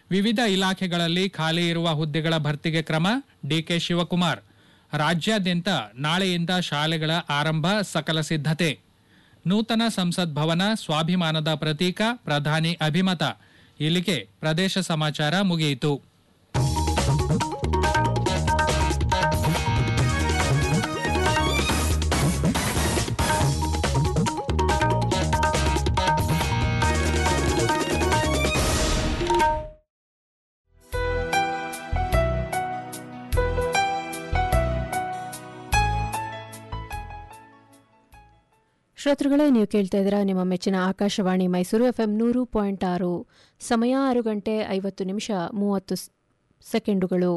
ವಿವಿಧ ಇಲಾಖೆಗಳಲ್ಲಿ ಖಾಲಿ ಇರುವ ಹುದ್ದೆಗಳ ಭರ್ತಿಗೆ ಕ್ರಮ ಡಿಕೆ ಶಿವಕುಮಾರ್ ರಾಜ್ಯಾದ್ಯಂತ ನಾಳೆಯಿಂದ ಶಾಲೆಗಳ ಆರಂಭ ಸಕಲ ಸಿದ್ಧತೆ ನೂತನ ಸಂಸತ್ ಭವನ ಸ್ವಾಭಿಮಾನದ ಪ್ರತೀಕ ಪ್ರಧಾನಿ ಅಭಿಮತ ಇಲ್ಲಿಗೆ ಪ್ರದೇಶ ಸಮಾಚಾರ ಮುಗಿಯಿತು ಶ್ರೋತೃಗಳೇ ನೀವು ಕೇಳ್ತಾ ಇದ್ದೀರಾ ನಿಮ್ಮ ಮೆಚ್ಚಿನ ಆಕಾಶವಾಣಿ ಮೈಸೂರು ಎಫ್ಎಂ ನೂರು ಪಾಯಿಂಟ್ ಆರು ಸಮಯ ಆರು ಗಂಟೆ ಐವತ್ತು ನಿಮಿಷ ಮೂವತ್ತು ಸ್- ಸೆಕೆಂಡುಗಳು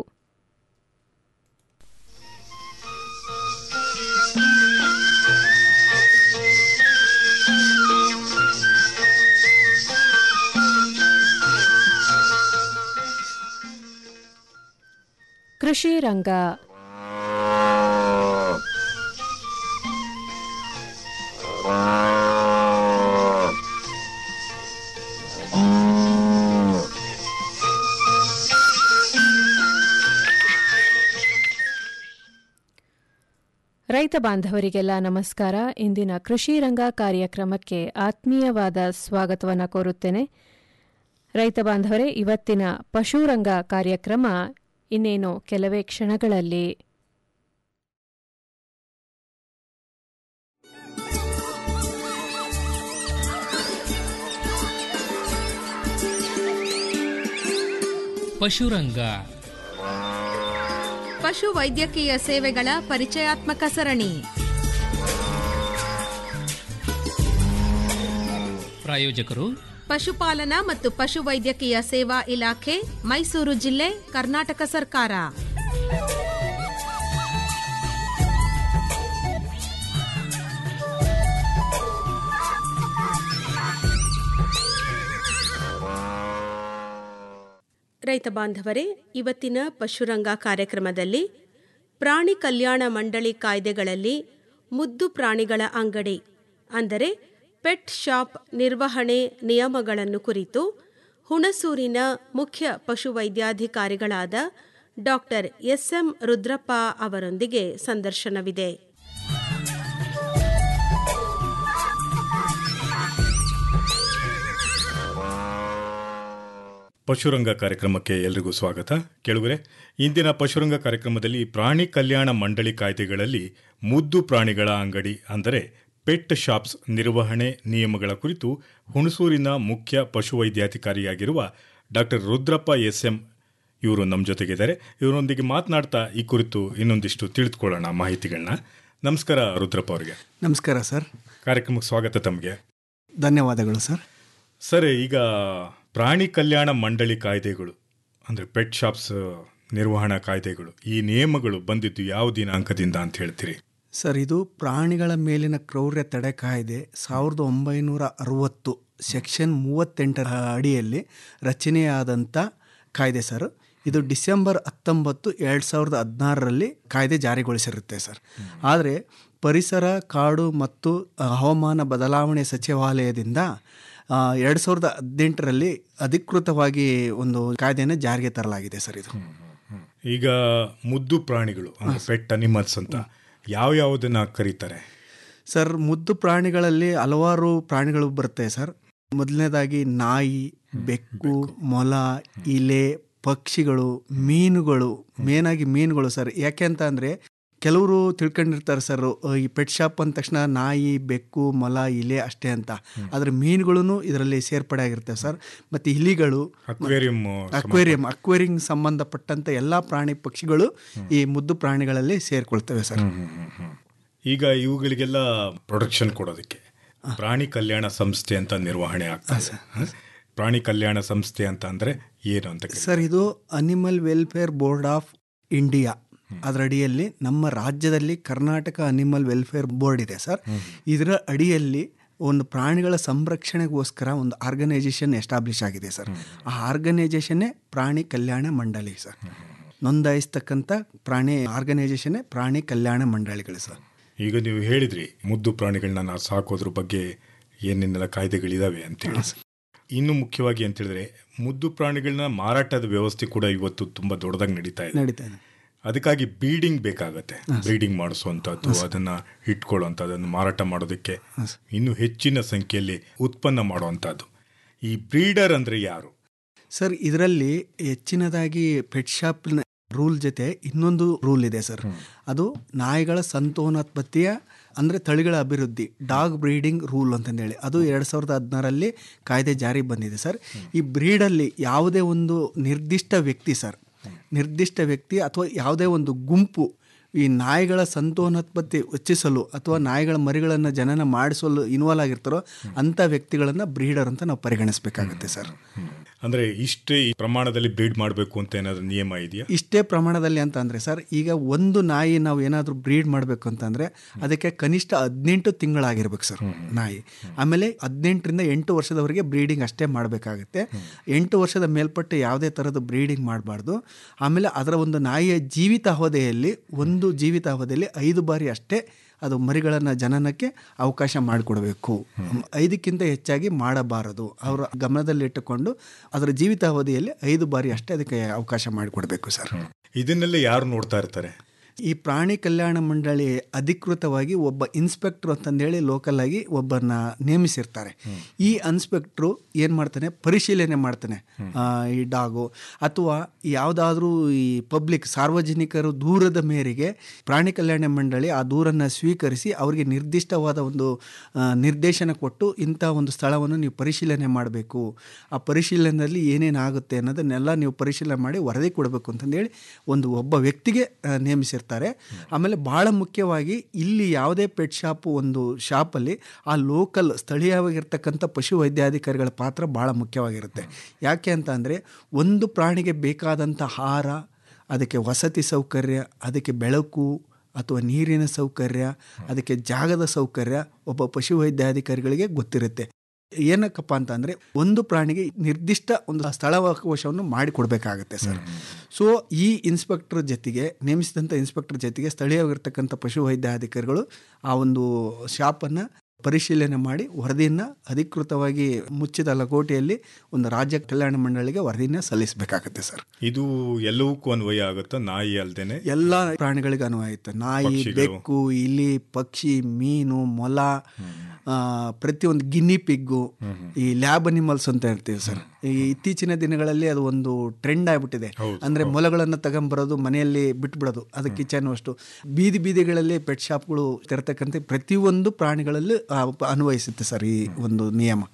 ಕೃಷಿ ರಂಗ ರೈತ ಬಾಂಧವರಿಗೆಲ್ಲ ನಮಸ್ಕಾರ ಇಂದಿನ ಕೃಷಿ ರಂಗ ಕಾರ್ಯಕ್ರಮಕ್ಕೆ ಆತ್ಮೀಯವಾದ ಸ್ವಾಗತವನ್ನು ಕೋರುತ್ತೇನೆ ರೈತ ಬಾಂಧವರೇ ಇವತ್ತಿನ ಪಶುರಂಗ ಕಾರ್ಯಕ್ರಮ ಇನ್ನೇನು ಕೆಲವೇ ಕ್ಷಣಗಳಲ್ಲಿ ಪಶುರಂಗ ಪಶು ವೈದ್ಯಕೀಯ ಸೇವೆಗಳ ಪರಿಚಯಾತ್ಮಕ ಸರಣಿ ಪ್ರಾಯೋಜಕರು ಪಶುಪಾಲನಾ ಮತ್ತು ಪಶು ವೈದ್ಯಕೀಯ ಸೇವಾ ಇಲಾಖೆ ಮೈಸೂರು ಜಿಲ್ಲೆ ಕರ್ನಾಟಕ ಸರ್ಕಾರ ರೈತ ಬಾಂಧವರೇ ಇವತ್ತಿನ ಪಶುರಂಗ ಕಾರ್ಯಕ್ರಮದಲ್ಲಿ ಪ್ರಾಣಿ ಕಲ್ಯಾಣ ಮಂಡಳಿ ಕಾಯ್ದೆಗಳಲ್ಲಿ ಮುದ್ದು ಪ್ರಾಣಿಗಳ ಅಂಗಡಿ ಅಂದರೆ ಪೆಟ್ ಶಾಪ್ ನಿರ್ವಹಣೆ ನಿಯಮಗಳನ್ನು ಕುರಿತು ಹುಣಸೂರಿನ ಮುಖ್ಯ ಪಶುವೈದ್ಯಾಧಿಕಾರಿಗಳಾದ ಡಾಕ್ಟರ್ ಎಸ್ಎಂ ರುದ್ರಪ್ಪ ಅವರೊಂದಿಗೆ ಸಂದರ್ಶನವಿದೆ ಪಶುರಂಗ ಕಾರ್ಯಕ್ರಮಕ್ಕೆ ಎಲ್ರಿಗೂ ಸ್ವಾಗತ ಕೆಳಗರೆ ಇಂದಿನ ಪಶುರಂಗ ಕಾರ್ಯಕ್ರಮದಲ್ಲಿ ಪ್ರಾಣಿ ಕಲ್ಯಾಣ ಮಂಡಳಿ ಕಾಯ್ದೆಗಳಲ್ಲಿ ಮುದ್ದು ಪ್ರಾಣಿಗಳ ಅಂಗಡಿ ಅಂದರೆ ಪೆಟ್ ಶಾಪ್ಸ್ ನಿರ್ವಹಣೆ ನಿಯಮಗಳ ಕುರಿತು ಹುಣಸೂರಿನ ಮುಖ್ಯ ಪಶುವೈದ್ಯಾಧಿಕಾರಿಯಾಗಿರುವ ಡಾಕ್ಟರ್ ರುದ್ರಪ್ಪ ಎಸ್ ಎಂ ಇವರು ನಮ್ಮ ಜೊತೆಗಿದ್ದಾರೆ ಇವರೊಂದಿಗೆ ಮಾತನಾಡ್ತಾ ಈ ಕುರಿತು ಇನ್ನೊಂದಿಷ್ಟು ತಿಳಿದುಕೊಳ್ಳೋಣ ಮಾಹಿತಿಗಳನ್ನ ನಮಸ್ಕಾರ ರುದ್ರಪ್ಪ ಅವರಿಗೆ ನಮಸ್ಕಾರ ಸರ್ ಕಾರ್ಯಕ್ರಮಕ್ಕೆ ಸ್ವಾಗತ ತಮಗೆ ಧನ್ಯವಾದಗಳು ಸರ್ ಸರ್ ಈಗ ಪ್ರಾಣಿ ಕಲ್ಯಾಣ ಮಂಡಳಿ ಕಾಯ್ದೆಗಳು ಅಂದರೆ ಪೆಟ್ ಶಾಪ್ಸ್ ನಿರ್ವಹಣಾ ಕಾಯ್ದೆಗಳು ಈ ನಿಯಮಗಳು ಬಂದಿದ್ದು ಯಾವ ದಿನಾಂಕದಿಂದ ಅಂತ ಹೇಳ್ತೀರಿ ಸರ್ ಇದು ಪ್ರಾಣಿಗಳ ಮೇಲಿನ ಕ್ರೌರ್ಯ ತಡೆ ಕಾಯ್ದೆ ಸಾವಿರದ ಒಂಬೈನೂರ ಅರವತ್ತು ಸೆಕ್ಷನ್ ಮೂವತ್ತೆಂಟರ ಅಡಿಯಲ್ಲಿ ರಚನೆಯಾದಂಥ ಕಾಯ್ದೆ ಸರ್ ಇದು ಡಿಸೆಂಬರ್ ಹತ್ತೊಂಬತ್ತು ಎರಡು ಸಾವಿರದ ಹದಿನಾರರಲ್ಲಿ ಕಾಯ್ದೆ ಜಾರಿಗೊಳಿಸಿರುತ್ತೆ ಸರ್ ಆದರೆ ಪರಿಸರ ಕಾಡು ಮತ್ತು ಆ, ಹವಾಮಾನ ಬದಲಾವಣೆ ಸಚಿವಾಲಯದಿಂದ ಎರಡು ಸಾವಿರದ ಹದಿನೆಂಟರಲ್ಲಿ ಅಧಿಕೃತವಾಗಿ ಒಂದು ಕಾಯ್ದೆನ ಜಾರಿಗೆ ತರಲಾಗಿದೆ ಸರ್ ಇದು ಈಗ ಮುದ್ದು ಪ್ರಾಣಿಗಳು ಅಂದರೆ ಪೆಟ್ ಅನಿಮಲ್ಸ್ ಅಂತ ಯಾವ ಯಾವುದನ್ನ ಕರೀತಾರೆ ಸರ್ ಮುದ್ದು ಪ್ರಾಣಿಗಳಲ್ಲಿ ಹಲವಾರು ಪ್ರಾಣಿಗಳು ಬರುತ್ತೆ ಸರ್ ಮೊದಲನೇದಾಗಿ ನಾಯಿ ಬೆಕ್ಕು ಮೊಲ ಇಲೆ ಪಕ್ಷಿಗಳು ಮೀನುಗಳು ಮೇನಾಗಿ ಮೀನುಗಳು ಸರ್ ಯಾಕೆ ಅಂತ ಅಂದರೆ ಕೆಲವರು ತಿಳ್ಕೊಂಡಿರ್ತಾರೆ ಸರ್ ಈ ಪೆಟ್ ಶಾಪ್ ಅಂದ ತಕ್ಷಣ ನಾಯಿ ಬೆಕ್ಕು ಮೊಲ ಇಲೆ ಅಷ್ಟೇ ಅಂತ ಆದರೆ ಮೀನುಗಳು ಇದರಲ್ಲಿ ಸೇರ್ಪಡೆ ಆಗಿರ್ತವೆ ಸರ್ ಮತ್ತು ಇಲಿಗಳು ಅಕ್ವೇರಿಯಂ ಅಕ್ವೇರಿಯಂ ಅಕ್ವೇರಿಯಂ ಸಂಬಂಧಪಟ್ಟಂತ ಎಲ್ಲ ಪ್ರಾಣಿ ಪಕ್ಷಿಗಳು ಈ ಮುದ್ದು ಪ್ರಾಣಿಗಳಲ್ಲಿ ಸೇರ್ಕೊಳ್ತವೆ ಸರ್ ಈಗ ಇವುಗಳಿಗೆಲ್ಲ ಪ್ರೊಟೆಕ್ಷನ್ ಕೊಡೋದಕ್ಕೆ ಪ್ರಾಣಿ ಕಲ್ಯಾಣ ಸಂಸ್ಥೆ ಅಂತ ನಿರ್ವಹಣೆ ಆಗ್ತದೆ ಹ? ಪ್ರಾಣಿ ಕಲ್ಯಾಣ ಸಂಸ್ಥೆ ಅಂತ ಅಂದ್ರೆ ಏನು ಅಂತ ಕೇಳಿ ಸರ್ ಇದು animal welfare board of India ಅದರ ಅಡಿಯಲ್ಲಿ ನಮ್ಮ ರಾಜ್ಯದಲ್ಲಿ ಕರ್ನಾಟಕ ಅನಿಮಲ್ ವೆಲ್ಫೇರ್ ಬೋರ್ಡ್ ಇದೆ ಸರ್ ಇದರ ಅಡಿಯಲ್ಲಿ ಒಂದು ಪ್ರಾಣಿಗಳ ಸಂರಕ್ಷಣೆಗೋಸ್ಕರ ಒಂದು ಆರ್ಗನೈಸೇಷನ್ ಎಸ್ಟಾಬ್ಲಿಷ್ ಆಗಿದೆ ಸರ್ ಆ ಆರ್ಗನೈಸೇಷನ್ನೇ ಪ್ರಾಣಿ ಕಲ್ಯಾಣ ಮಂಡಳಿ ಸರ್ ನೋಂದಾಯಿಸ್ತಕ್ಕಂಥ ಪ್ರಾಣಿ ಆರ್ಗನೈಸೇಷನ್ನೇ ಪ್ರಾಣಿ ಕಲ್ಯಾಣ ಮಂಡಳಿಗಳು ಸರ್ ಈಗ ನೀವು ಹೇಳಿದ್ರಿ ಮುದ್ದು ಪ್ರಾಣಿಗಳನ್ನ ನಾವು ಸಾಕೋದ್ರ ಬಗ್ಗೆ ಏನೇನೆಲ್ಲ ಕಾಯ್ದೆಗಳಿದಾವೆ ಅಂತೇಳಿ ಇನ್ನು ಮುಖ್ಯವಾಗಿ ಅಂತ ಹೇಳಿದ್ರೆ ಮುದ್ದು ಪ್ರಾಣಿಗಳನ್ನ ಮಾರಾಟದ ವ್ಯವಸ್ಥೆ ಕೂಡ ಇವತ್ತು ತುಂಬಾ ದೊಡ್ಡದಾಗಿ ನಡೀತಾ ಇದೆ ನಡೀತಾ ಇದೆ ಅದಕ್ಕಾಗಿ ಬ್ರೀಡಿಂಗ್ ಬೇಕಾಗತ್ತೆ ಬ್ರೀಡಿಂಗ್ ಮಾಡಿಸುವಂಥದ್ದು ಅದನ್ನ ಇಟ್ಕೊಳ್ಳುವಂಥದ್ದು ಅದನ್ನು ಮಾರಾಟ ಮಾಡೋದಕ್ಕೆ ಇನ್ನು ಹೆಚ್ಚಿನ ಸಂಖ್ಯೆಯಲ್ಲಿ ಉತ್ಪನ್ನ ಮಾಡುವಂಥದ್ದು ಈ ಬ್ರೀಡರ್ ಅಂದ್ರೆ ಯಾರು ಸರ್ ಇದರಲ್ಲಿ ಹೆಚ್ಚಿನದಾಗಿ ಪೆಟ್ ಶಾಪ್ ರೂಲ್ ಜೊತೆ ಇನ್ನೊಂದು ರೂಲ್ ಇದೆ ಸರ್ ಅದು ನಾಯಿಗಳ ಸಂತಾನೋತ್ಪತ್ತಿಯ ಅಂದರೆ ತಳಿಗಳ ಅಭಿವೃದ್ಧಿ ಡಾಗ್ ಬ್ರೀಡಿಂಗ್ ರೂಲ್ ಅಂತಂದೇಳಿ ಅದು ಎರಡು ಸಾವಿರದ ಹದಿನಾರಲ್ಲಿ ಕಾಯ್ದೆ ಜಾರಿಗೆ ಬಂದಿದೆ ಸರ್ ಈ ಬ್ರೀಡಲ್ಲಿ ಯಾವುದೇ ಒಂದು ನಿರ್ದಿಷ್ಟ ವ್ಯಕ್ತಿ ಸರ್ ನಿರ್ದಿಷ್ಟ ವ್ಯಕ್ತಿ ಅಥವಾ ಯಾವುದೇ ಒಂದು ಗುಂಪು ಈ ನಾಯಿಗಳ ಸಂತಾನೋತ್ಪತ್ತಿ ಹೆಚ್ಚಿಸಲು ಅಥವಾ ನಾಯಿಗಳ ಮರಿಗಳನ್ನು ಜನನ ಮಾಡಿಸಲು ಇನ್ವಾಲ್ವ್ ಆಗಿರ್ತಾರೋ ಅಂಥ ವ್ಯಕ್ತಿಗಳನ್ನು ಬ್ರೀಡರ್ ಅಂತ ನಾವು ಪರಿಗಣಿಸಬೇಕಾಗುತ್ತೆ ಸರ್ ಅಂದ್ರೆ ಇಷ್ಟೇ ಈ ಪ್ರಮಾಣದಲ್ಲಿ ಬ್ರೀಡ್ ಮಾಡಬೇಕು ಅಂತ ಏನಾದ್ರು ನಿಯಮ ಇದೆಯಾ ಇಷ್ಟೇ ಪ್ರಮಾಣದಲ್ಲಿ ಅಂತ ಅಂದರೆ ಸರ್ ಈಗ ಒಂದು ನಾಯಿ ನಾವು ಏನಾದರೂ ಬ್ರೀಡ್ ಮಾಡಬೇಕು ಅಂತಂದರೆ ಅದಕ್ಕೆ ಕನಿಷ್ಠ ಹದಿನೆಂಟು ತಿಂಗಳಾಗಿರ್ಬೇಕು ಸರ್ ನಾಯಿ ಆಮೇಲೆ ಹದಿನೆಂಟರಿಂದ ಎಂಟು ವರ್ಷದವರೆಗೆ ಬ್ರೀಡಿಂಗ್ ಅಷ್ಟೇ ಮಾಡಬೇಕಾಗುತ್ತೆ ಎಂಟು ವರ್ಷದ ಮೇಲ್ಪಟ್ಟು ಯಾವುದೇ ಥರದ ಬ್ರೀಡಿಂಗ್ ಮಾಡಬಾರ್ದು ಆಮೇಲೆ ಅದರ ಒಂದು ನಾಯಿಯ ಜೀವಿತಾವಧಿಯಲ್ಲಿ ಒಂದು ಜೀವಿತಾವಧಿಯಲ್ಲಿ ಐದು ಬಾರಿ ಅಷ್ಟೇ ಅದು ಮರಿಗಳನ್ನು ಜನನಕ್ಕೆ ಅವಕಾಶ ಮಾಡಿಕೊಡಬೇಕು ಐದಕ್ಕಿಂತ ಹೆಚ್ಚಾಗಿ ಮಾಡಬಾರದು ಅವರ ಗಮನದಲ್ಲಿಟ್ಟುಕೊಂಡು ಅದರ ಜೀವಿತಾವಧಿಯಲ್ಲಿ ಐದು ಬಾರಿ ಅಷ್ಟೇ ಅದಕ್ಕೆ ಅವಕಾಶ ಮಾಡಿಕೊಡಬೇಕು ಸರ್ ಇದನ್ನೆಲ್ಲ ಯಾರು ನೋಡ್ತಾ ಇರ್ತಾರೆ ಈ ಪ್ರಾಣಿ ಕಲ್ಯಾಣ ಮಂಡಳಿ ಅಧಿಕೃತವಾಗಿ ಒಬ್ಬ ಇನ್ಸ್ಪೆಕ್ಟರ್ ಅಂತಂದೇಳಿ ಲೋಕಲ್ ಆಗಿ ಒಬ್ಬರನ್ನ ನೇಮಿಸಿರ್ತಾರೆ ಈ ಇನ್ಸ್ಪೆಕ್ಟ್ರು ಏನು ಮಾಡ್ತಾನೆ ಪರಿಶೀಲನೆ ಮಾಡ್ತಾನೆ ಆ, ಈ ಡಾಗು ಅಥವಾ ಯಾವುದಾದ್ರೂ ಈ ಪಬ್ಲಿಕ್ ಸಾರ್ವಜನಿಕರು ದೂರದ ಮೇರೆಗೆ ಪ್ರಾಣಿ ಕಲ್ಯಾಣ ಮಂಡಳಿ ಆ ದೂರನ್ನು ಸ್ವೀಕರಿಸಿ ಅವರಿಗೆ ನಿರ್ದಿಷ್ಟವಾದ ಒಂದು ಆ, ನಿರ್ದೇಶನ ಕೊಟ್ಟು ಇಂಥ ಒಂದು ಸ್ಥಳವನ್ನು ನೀವು ಪರಿಶೀಲನೆ ಮಾಡಬೇಕು ಆ ಪರಿಶೀಲನೆಯಲ್ಲಿ ಏನೇನಾಗುತ್ತೆ ಅನ್ನೋದನ್ನೆಲ್ಲ ನೀವು ಪರಿಶೀಲನೆ ಮಾಡಿ ವರದಿ ಕೊಡಬೇಕು ಅಂತಂದೇಳಿ ಒಂದು ಒಬ್ಬ ವ್ಯಕ್ತಿಗೆ ಆ, ನೇಮಿಸಿರ್ತಾರೆ ಆಮೇಲೆ ಭಾಳ ಮುಖ್ಯವಾಗಿ ಇಲ್ಲಿ ಯಾವುದೇ ಪೆಟ್ ಶಾಪ್ ಒಂದು ಶಾಪಲ್ಲಿ ಆ ಲೋಕಲ್ ಸ್ಥಳೀಯವಾಗಿರ್ತಕ್ಕಂಥ ಪಶು ವೈದ್ಯಾಧಿಕಾರಿಗಳ ಪಾತ್ರ ಭಾಳ ಮುಖ್ಯವಾಗಿರುತ್ತೆ ಯಾಕೆ ಅಂತ ಅಂದರೆ ಒಂದು ಪ್ರಾಣಿಗೆ ಬೇಕಾದಂಥ ಆಹಾರ ಅದಕ್ಕೆ ವಸತಿ ಸೌಕರ್ಯ ಅದಕ್ಕೆ ಬೆಳಕು ಅಥವಾ ನೀರಿನ ಸೌಕರ್ಯ ಅದಕ್ಕೆ ಜಾಗದ ಸೌಕರ್ಯ ಒಬ್ಬ ಪಶು ವೈದ್ಯಾಧಿಕಾರಿಗಳಿಗೆ ಗೊತ್ತಿರುತ್ತೆ ಏನಕ್ಕಪ್ಪ ಅಂತ ಅಂದರೆ ಒಂದು ಪ್ರಾಣಿಗೆ ನಿರ್ದಿಷ್ಟ ಒಂದು ಸ್ಥಳಾವಕಾಶವನ್ನು ಮಾಡಿಕೊಡ್ಬೇಕಾಗತ್ತೆ ಸರ್ ಸೊ ಈ ಇನ್ಸ್ಪೆಕ್ಟರ್ ಜೊತೆಗೆ ನೇಮಿಸಿದಂಥ ಇನ್ಸ್ಪೆಕ್ಟರ್ ಜೊತೆಗೆ ಸ್ಥಳೀಯವಾಗಿರ್ತಕ್ಕಂಥ ಪಶು ವೈದ್ಯಾಧಿಕಾರಿಗಳು ಆ ಒಂದು ಶಾಪನ್ನು ಪರಿಶೀಲನೆ ಮಾಡಿ ವರದಿಯನ್ನು ಅಧಿಕೃತವಾಗಿ ಮುಚ್ಚಿದ ಲಗೋಟೆಯಲ್ಲಿ ಒಂದು ರಾಜ್ಯ ಕಲ್ಯಾಣ ಮಂಡಳಿಗೆ ವರದಿನ ಸಲ್ಲಿಸಬೇಕಾಗತ್ತೆ ಸರ್ ಇದು ಎಲ್ಲವಕ್ಕೂ ಅನ್ವಯ ಆಗುತ್ತಾ ನಾಯಿ ಅಲ್ದೇನೆ ಎಲ್ಲ ಪ್ರಾಣಿಗಳಿಗೆ ಅನ್ವಯಿತ ನಾಯಿ ಪಕ್ಷಿಗಳು. ಬೆಕ್ಕು ಇಲಿ ಪಕ್ಷಿ ಮೀನು ಮೊಲ ಆ, ಪ್ರತಿಯೊಂದು ಗಿನ್ನಿ ಪಿಗ್ಗು ಈ ಲ್ಯಾಬ್ ಅನಿಮಲ್ಸ್ ಅಂತ ಹೇಳ್ತೀವಿ ಸರ್ ಈ ಇತ್ತೀಚಿನ ದಿನಗಳಲ್ಲಿ ಅದು ಒಂದು ಟ್ರೆಂಡ್ ಆಗ್ಬಿಟ್ಟಿದೆ ಅಂದ್ರೆ ಮೊಲಗಳನ್ನು ತಗೊಂಬರೋದು ಮನೆಯಲ್ಲಿ ಬಿಟ್ಬಿಡೋದು ಅದು ಕಿಚನ್ ಅಷ್ಟು ಬೀದಿ ಬೀದಿಗಳಲ್ಲಿ ಪೆಟ್ ಶಾಪ್ಗಳು ತೆರತಕ್ಕಂಥ ಪ್ರತಿಯೊಂದು ಪ್ರಾಣಿಗಳಲ್ಲಿ ಆ, ಅನ್ವಯಿಸುತ್ತೆ ಸರ್ ಈ ಒಂದು ನಿಯಮ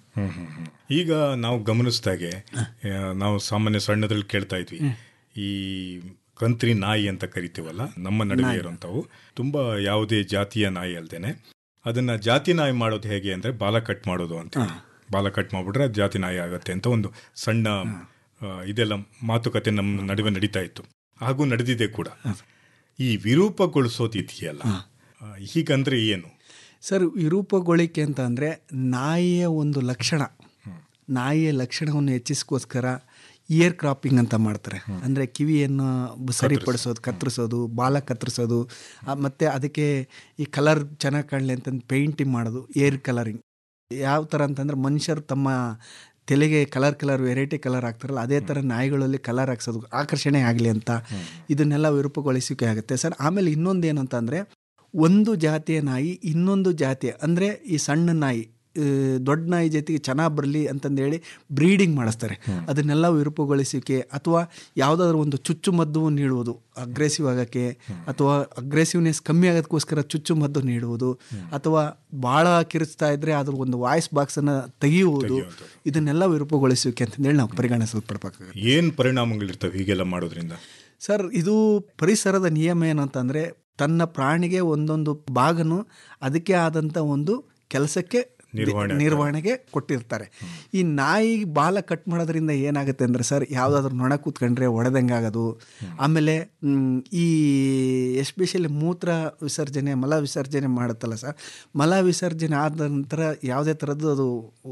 ಈಗ ನಾವು ಗಮನಿಸಿದಾಗೆ ಆ, ನಾವು ಸಾಮಾನ್ಯ ಸಣ್ಣದ್ರಲ್ಲಿ ಕೇಳ್ತಾ ಇದ್ವಿ ಈ ಕಂತ್ರಿ ನಾಯಿ ಅಂತ ಕರಿತೀವಲ್ಲ ನಮ್ಮ ನಡುವೆ ಇರುವಂಥವು ತುಂಬಾ ಯಾವುದೇ ಜಾತಿಯ ನಾಯಿ ಅಲ್ದೇನೆ ಅದನ್ನ ಜಾತಿ ನಾಯಿ ಮಾಡೋದು ಹೇಗೆ ಅಂದ್ರೆ ಬಾಲ ಕಟ್ ಮಾಡೋದು ಅಂತ ಬಾಲ ಕಟ್ ಮಾಡ್ಬಿಟ್ರೆ ಅದು ಜಾತಿ ನಾಯಿ ಆಗತ್ತೆ ಅಂತ ಒಂದು ಸಣ್ಣ ಆ, ಇದೆಲ್ಲ ಮಾತುಕತೆ ನಮ್ಮ ನಡುವೆ ನಡೀತಾ ಇತ್ತು ಹಾಗೂ ನಡೆದಿದೆ ಕೂಡ ಈ ವಿರೂಪಗೊಳಿಸೋದು ಇದೆಯಲ್ಲ ಆ, ಹೀಗಂದ್ರೆ ಏನು ಸರ್ ವಿರೂಪಗೊಳಿಕೆ ಅಂತ ಅಂದರೆ ನಾಯಿಯ ಒಂದು ಲಕ್ಷಣ ನಾಯಿಯ ಲಕ್ಷಣವನ್ನು ಹೆಚ್ಚಿಸ್ಕೋಸ್ಕರ ಇಯರ್ ಕ್ರಾಪಿಂಗ್ ಅಂತ ಮಾಡ್ತಾರೆ ಅಂದರೆ ಕಿವಿಯನ್ನು ಬ- ಸರಿಪಡಿಸೋದು ಕತ್ತರಿಸೋದು ಬಾಲ ಕತ್ತರಿಸೋದು ಆ, ಮತ್ತೆ ಅದಕ್ಕೆ ಈ ಕಲರ್ ಚೆನ್ನಾಗಿ ಕಾಣಲಿ ಅಂತಂದು ಪೇಂಟಿಂಗ್ ಮಾಡೋದು ಏರ್ ಕಲರಿಂಗ್ ಯಾವ ಥರ ಅಂತಂದ್ರೆ ಮನುಷ್ಯರು ತಮ್ಮ ತಲೆಗೆ ಕಲರ್ ಕಲರ್ ವೆರೈಟಿ ಕಲರ್ ಹಾಕ್ತಾರಲ್ಲ ಅದೇ ಥರ ನಾಯಿಗಳಲ್ಲಿ ಕಲರ್ ಹಾಕ್ಸೋದು ಆಕರ್ಷಣೆ ಆಗಲಿ ಅಂತ ಇದನ್ನೆಲ್ಲ ವಿರೂಪಗೊಳಿಸಿಕೆ ಆಗುತ್ತೆ ಸರ್ ಆಮೇಲೆ ಇನ್ನೊಂದು ಏನು ಅಂತಂದರೆ ಒಂದು ಜಾತಿಯ ನಾಯಿ ಇನ್ನೊಂದು ಜಾತಿಯ ಅಂದರೆ ಈ ಸಣ್ಣ ನಾಯಿ ಆ, ದೊಡ್ಡ ನಾಯಿ ಜೊತೆಗೆ ಚೆನ್ನಾಗಿ ಬರಲಿ ಅಂತಂದೇಳಿ ಬ್ರೀಡಿಂಗ್ ಮಾಡಿಸ್ತಾರೆ ಅದನ್ನೆಲ್ಲ ವಿರೂಪಗೊಳಿಸಿಕೆ ಅಥವಾ ಯಾವುದಾದ್ರೂ ಒಂದು ಚುಚ್ಚುಮದ್ದು ನೀಡುವುದು ಅಗ್ರೆಸಿವ್ ಆಗೋಕ್ಕೆ ಅಥವಾ ಅಗ್ರೆಸಿವ್ನೆಸ್ ಕಮ್ಮಿ ಆಗೋದಕ್ಕೋಸ್ಕರ ಚುಚ್ಚುಮದ್ದು ನೀಡುವುದು ಅಥವಾ ಭಾಳ ಕಿರಿಸ್ತಾ ಇದ್ರೆ ಅದ್ರ ಒಂದು ವಾಯ್ಸ್ ಬಾಕ್ಸನ್ನು ತೆಗೆಯುವುದು ಇದನ್ನೆಲ್ಲ ವಿರೂಪಗೊಳಿಸುವಿಕೆ ಅಂತಂದೇಳಿ ನಾವು ಪರಿಗಣಿಸಲ್ಪಡ್ಬೇಕಾಗುತ್ತೆ ಏನ್ ಪರಿಣಾಮಗಳಿರ್ತವೆ ಹೀಗೆಲ್ಲ ಮಾಡೋದ್ರಿಂದ ಸರ್ ಇದು ಪರಿಸರದ ನಿಯಮ ಏನಂತಂದರೆ ತನ್ನ ಪ್ರಾಣಿಗೆ ಒಂದೊಂದು ಭಾಗನು ಅದಕ್ಕೆ ಆದಂಥ ಒಂದು ಕೆಲಸಕ್ಕೆ ನಿರ್ವಹಣೆ ನಿರ್ವಹಣೆಗೆ ಕೊಟ್ಟಿರ್ತಾರೆ ಈ ನಾಯಿ ಬಾಲ ಕಟ್ ಮಾಡೋದ್ರಿಂದ ಏನಾಗುತ್ತೆ ಅಂದರೆ ಸರ್ ಯಾವುದಾದ್ರೂ ನೊಣ ಕೂತ್ಕೊಂಡ್ರೆ ಒಡೆದಂಗೆ ಆಗೋದು ಆಮೇಲೆ ಮ್, ಈ ಎಸ್ಪೆಷಲಿ ಮೂತ್ರ ವಿಸರ್ಜನೆ ಮಲ ವಿಸರ್ಜನೆ ಮಾಡುತ್ತಲ್ಲ ಸರ್ ಮಲ ವಿಸರ್ಜನೆ ಆದ ನಂತರ ಯಾವುದೇ ಥರದ್ದು ಅದು